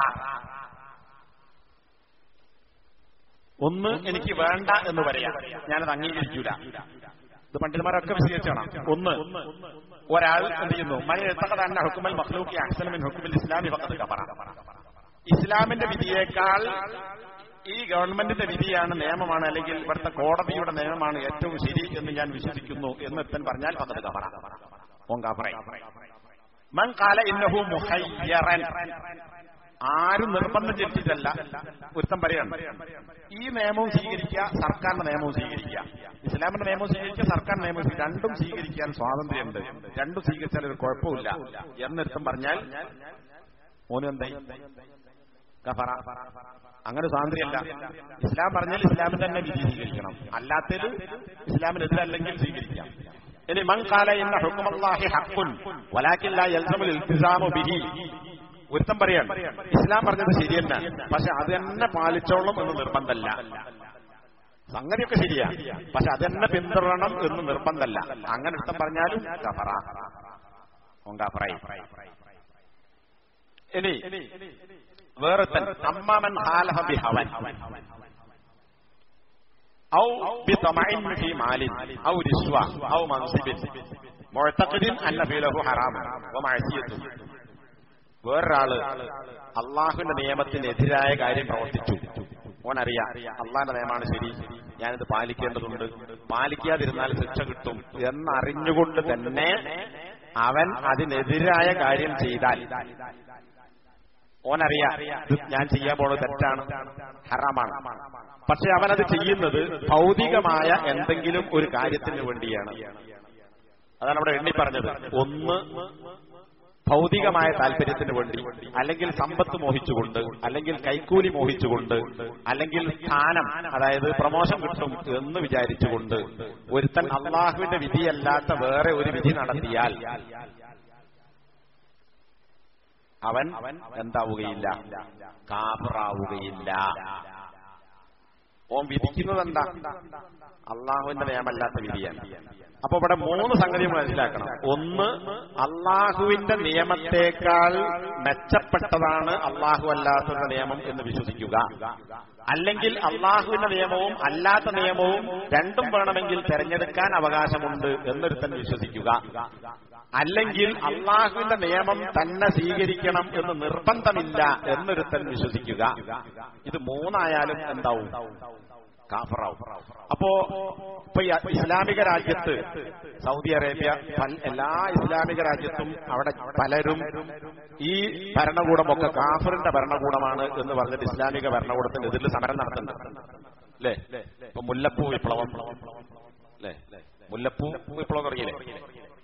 ഒന്ന് എനിക്ക് വേണ്ട എന്ന് പറയാം ഞാനത് അംഗീകരിക്കൂല ഇത് പണ്ഡിതന്മാരൊക്കെ വിശദീകരിച്ചാണ് ഒന്ന് ഒരാൾ എന്ത് ചെയ്യുന്നു മഴ എത്തക്കതന്നെ ഹുക്കുമൽ മഖ്ലൂക്കി അഹ്സനമിൻ ഹുക്കുമിൽ ഇസ്ലാമി ഫഖദ് കഫറ ഇസ്ലാമിന്റെ വിധിയേക്കാൾ ഈ ഗവൺമെന്റിന്റെ വിധിയാണ് നിയമമാണ് അല്ലെങ്കിൽ ഇവിടുത്തെ കോടതിയുടെ നിയമമാണ് ഏറ്റവും ശരി എന്ന് ഞാൻ വിശ്വസിക്കുന്നു എന്ന് ഒരുത്തൻ പറഞ്ഞാൽ ഫഖദ് കഫറ ഓൻ കഫറ മൻ കാല ഇന്നഹു മുഹയ്യറൻ ആരും നിർബന്ധം ചെലുത്തിയിട്ടല്ല ഒരുത്തം പറയാണ് ഈ നിയമവും സ്വീകരിക്കുക സർക്കാരിന്റെ നിയമവും സ്വീകരിക്കുക ഇസ്ലാമിന്റെ നിയമവും സ്വീകരിക്കുക സർക്കാർ നിയമവും സ്വീകരിക്കുക രണ്ടും സ്വീകരിക്കാൻ സ്വാതന്ത്ര്യമുണ്ട് രണ്ടും സ്വീകരിച്ചാൽ ഒരു കുഴപ്പമില്ല എന്നൊരുത്തം പറഞ്ഞാൽ ഓനും എന്തായി കഫറ അങ്ങനെ സ്വാതന്ത്ര്യമല്ല ഇസ്ലാം പറഞ്ഞാൽ ഇസ്ലാമിന്റെ തന്നെ വിധി സ്വീകരിക്കണം അല്ലാത്തത് ഇസ്ലാമിനെതിരല്ലെങ്കിൽ സ്വീകരിക്കാം ഇനി മൻ കാല എന്ന ഹുക്കുമല്ലാഹി ഹക്കുൻ വലാക്കില്ല യൽസമുൽ ഇൽത്തിസാമു ബിഹി ഒരുത്തം പറയാണ് ഇസ്ലാം പറഞ്ഞത് ശരിയല്ല പക്ഷെ അത് തന്നെ പാലിച്ചോളും എന്ന് നിർബന്ധമല്ല സംഗതിയൊക്കെ ശരിയാ പക്ഷെ അത് തന്നെ പിന്തുടരണം എന്ന് നിർബന്ധമല്ല അങ്ങനെ ഒരുത്തം പറഞ്ഞാലും കഫറ ഓൻ കഫറായി ഇനി വേറെ അമ്മാമൻ ഹാലഹ ബി ഹവൻ ഔ ബി തമഇൻ ഫി മാലിൻ ഔ റിസ്വ ഔ മൻസിബിൻ മുഅ്തഖിദിൻ അന്ന ഫീലഹു ഹറാമൻ വ മഅസിയത്തുൻ വേറൊരാള് അള്ളാഹുവിന്റെ നിയമത്തിനെതിരായ കാര്യം പ്രവർത്തിച്ചു ഓനറിയാം അള്ളാഹിന്റെ നിയമമാണ് ശരി ഞാനിത് പാലിക്കേണ്ടതുണ്ട് പാലിക്കാതിരുന്നാൽ ശിക്ഷ കിട്ടും എന്നറിഞ്ഞുകൊണ്ട് തന്നെ അവൻ അതിനെതിരായ കാര്യം ചെയ്താൽ ഓനറിയാം ഇത് ഞാൻ ചെയ്യാൻ പോണത് തെറ്റാണ് ഹറാമാണ് പക്ഷെ അവനത് ചെയ്യുന്നത് ഭൗതികമായ എന്തെങ്കിലും ഒരു കാര്യത്തിന് വേണ്ടിയാണ് അതാണ് അവിടെ എണ്ണി പറഞ്ഞത് ഒന്ന് ഭൗതികമായ താല്പര്യത്തിന് വേണ്ടി അല്ലെങ്കിൽ സമ്പത്ത് മോഹിച്ചുകൊണ്ട് അല്ലെങ്കിൽ കൈക്കൂലി മോഹിച്ചുകൊണ്ട് അല്ലെങ്കിൽ സ്ഥാനം അതായത് പ്രമോഷൻ കിട്ടും എന്ന് വിചാരിച്ചുകൊണ്ട് ഒരുത്തൻ അള്ളാഹുവിന്റെ വിധിയല്ലാത്ത വേറെ ഒരു വിധി നടത്തിയാൽ അവൻ എന്താവുകയില്ല കാഫറാവുകയില്ല ഓൻ വിധിക്കുന്നത് എന്താ അള്ളാഹുവിന്റെ നിയമല്ലാത്ത വിധിയാണ് അപ്പൊ ഇവിടെ മൂന്ന് സംഗതി നമ്മൾ മനസ്സിലാക്കണം ഒന്ന് അള്ളാഹുവിന്റെ നിയമത്തെക്കാൾ മെച്ചപ്പെട്ടതാണ് അള്ളാഹു അല്ലാത്തവരുടെ നിയമം എന്ന് വിശ്വസിക്കുക അല്ലെങ്കിൽ അള്ളാഹുവിന്റെ നിയമവും അല്ലാത്ത നിയമവും രണ്ടും വേണമെങ്കിൽ തെരഞ്ഞെടുക്കാൻ അവകാശമുണ്ട് എന്നൊരുത്തൻ വിശ്വസിക്കുക അല്ലെങ്കിൽ അള്ളാഹുവിന്റെ നിയമം തന്നെ സ്വീകരിക്കണം എന്ന് നിർബന്ധമില്ല എന്നൊരുത്തൻ വിശ്വസിക്കുക ഇത് മൂന്നായാലും എന്താവും കാഫറാവും അപ്പോ ഇപ്പൊ ഈ ഇസ്ലാമിക രാജ്യത്ത് സൗദി അറേബ്യ പല- എല്ലാ ഇസ്ലാമിക രാജ്യത്തും അവിടെ പലരും ഈ ഭരണകൂടമൊക്കെ കാഫറിന്റെ ഭരണകൂടമാണ് എന്ന് പറഞ്ഞിട്ട് ഇസ്ലാമിക ഭരണകൂടത്തിന്റെ എതിരിൽ സമരം നടത്തുന്നുണ്ട് അല്ലേ ഇപ്പൊ മുല്ലപ്പൂ വിപ്ലവം അല്ലേ മുല്ലപ്പൂ വിപ്ലവം അറിയില്ലേ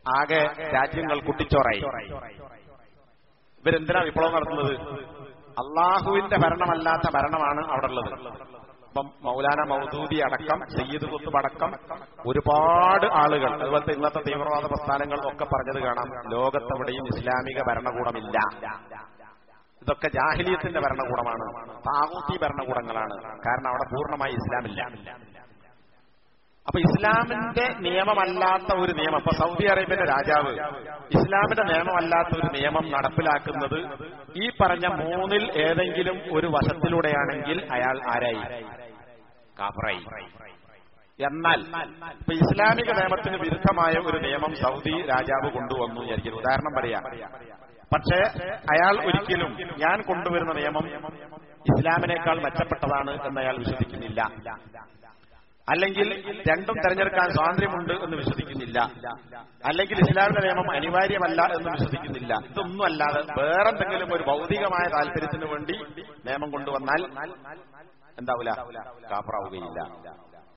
ആകെ രാജ്യങ്ങൾ കുട്ടിച്ചോറായി ഇവരെന്തിനാ വിപ്ലവം നടത്തുന്നത് അള്ളാഹുവിന്റെ ഭരണമല്ലാത്ത ഭരണമാണ് അവിടെ ഉള്ളത് ഇപ്പം മൗലാന മൗദൂദി അടക്കം സയ്യിദ് കുത്തുബ് അടക്കം ഒരുപാട് ആളുകൾ അതുപോലത്തെ ഇന്നത്തെ തീവ്രവാദ പ്രസ്ഥാനങ്ങൾ ഒക്കെ പറഞ്ഞത് കാണാം ലോകത്തെവിടെയും ഇസ്ലാമിക ഭരണകൂടമില്ല ഇതൊക്കെ ജാഹിലിയത്തിന്റെ ഭരണകൂടമാണ് താകൂത്തി ഭരണകൂടങ്ങളാണ് കാരണം അവിടെ പൂർണ്ണമായി ഇസ്ലാമില്ല അപ്പൊ ഇസ്ലാമിന്റെ നിയമമല്ലാത്ത ഒരു നിയമം ഇപ്പൊ സൗദി അറേബ്യന്റെ രാജാവ് ഇസ്ലാമിന്റെ നിയമമല്ലാത്ത ഒരു നിയമം നടപ്പിലാക്കുന്നത് ഈ പറഞ്ഞ മൂന്നിൽ ഏതെങ്കിലും ഒരു വശത്തിലൂടെയാണെങ്കിൽ അയാൾ ആരായി കാഫറായി എന്നാൽ ഇപ്പൊ ഇസ്ലാമിക നിയമത്തിന് വിരുദ്ധമായ ഒരു നിയമം സൗദി രാജാവ് കൊണ്ടുവന്നു വിചാരിക്കുന്നു ഉദാഹരണം പറയാം പക്ഷേ അയാൾ ഒരിക്കലും ഞാൻ കൊണ്ടുവരുന്ന നിയമം ഇസ്ലാമിനേക്കാൾ മെച്ചപ്പെട്ടതാണ് എന്ന് അയാൾ വിശ്വസിക്കുന്നില്ല അല്ലെങ്കിൽ രണ്ടും തെരഞ്ഞെടുക്കാൻ സ്വാതന്ത്ര്യമുണ്ട് എന്ന് വിശ്വസിക്കുന്നില്ല അല്ലെങ്കിൽ ഇസ്ലാമിന്റെ നിയമം അനിവാര്യമല്ല എന്ന് വിശ്വസിക്കുന്നില്ല ഇതൊന്നും അല്ലാതെ വേറെന്തെങ്കിലും ഒരു ഭൗതികമായ താല്പര്യത്തിന് വേണ്ടി നിയമം കൊണ്ടുവന്നാൽ എന്താവൂല കാപ്പറാവുകയില്ല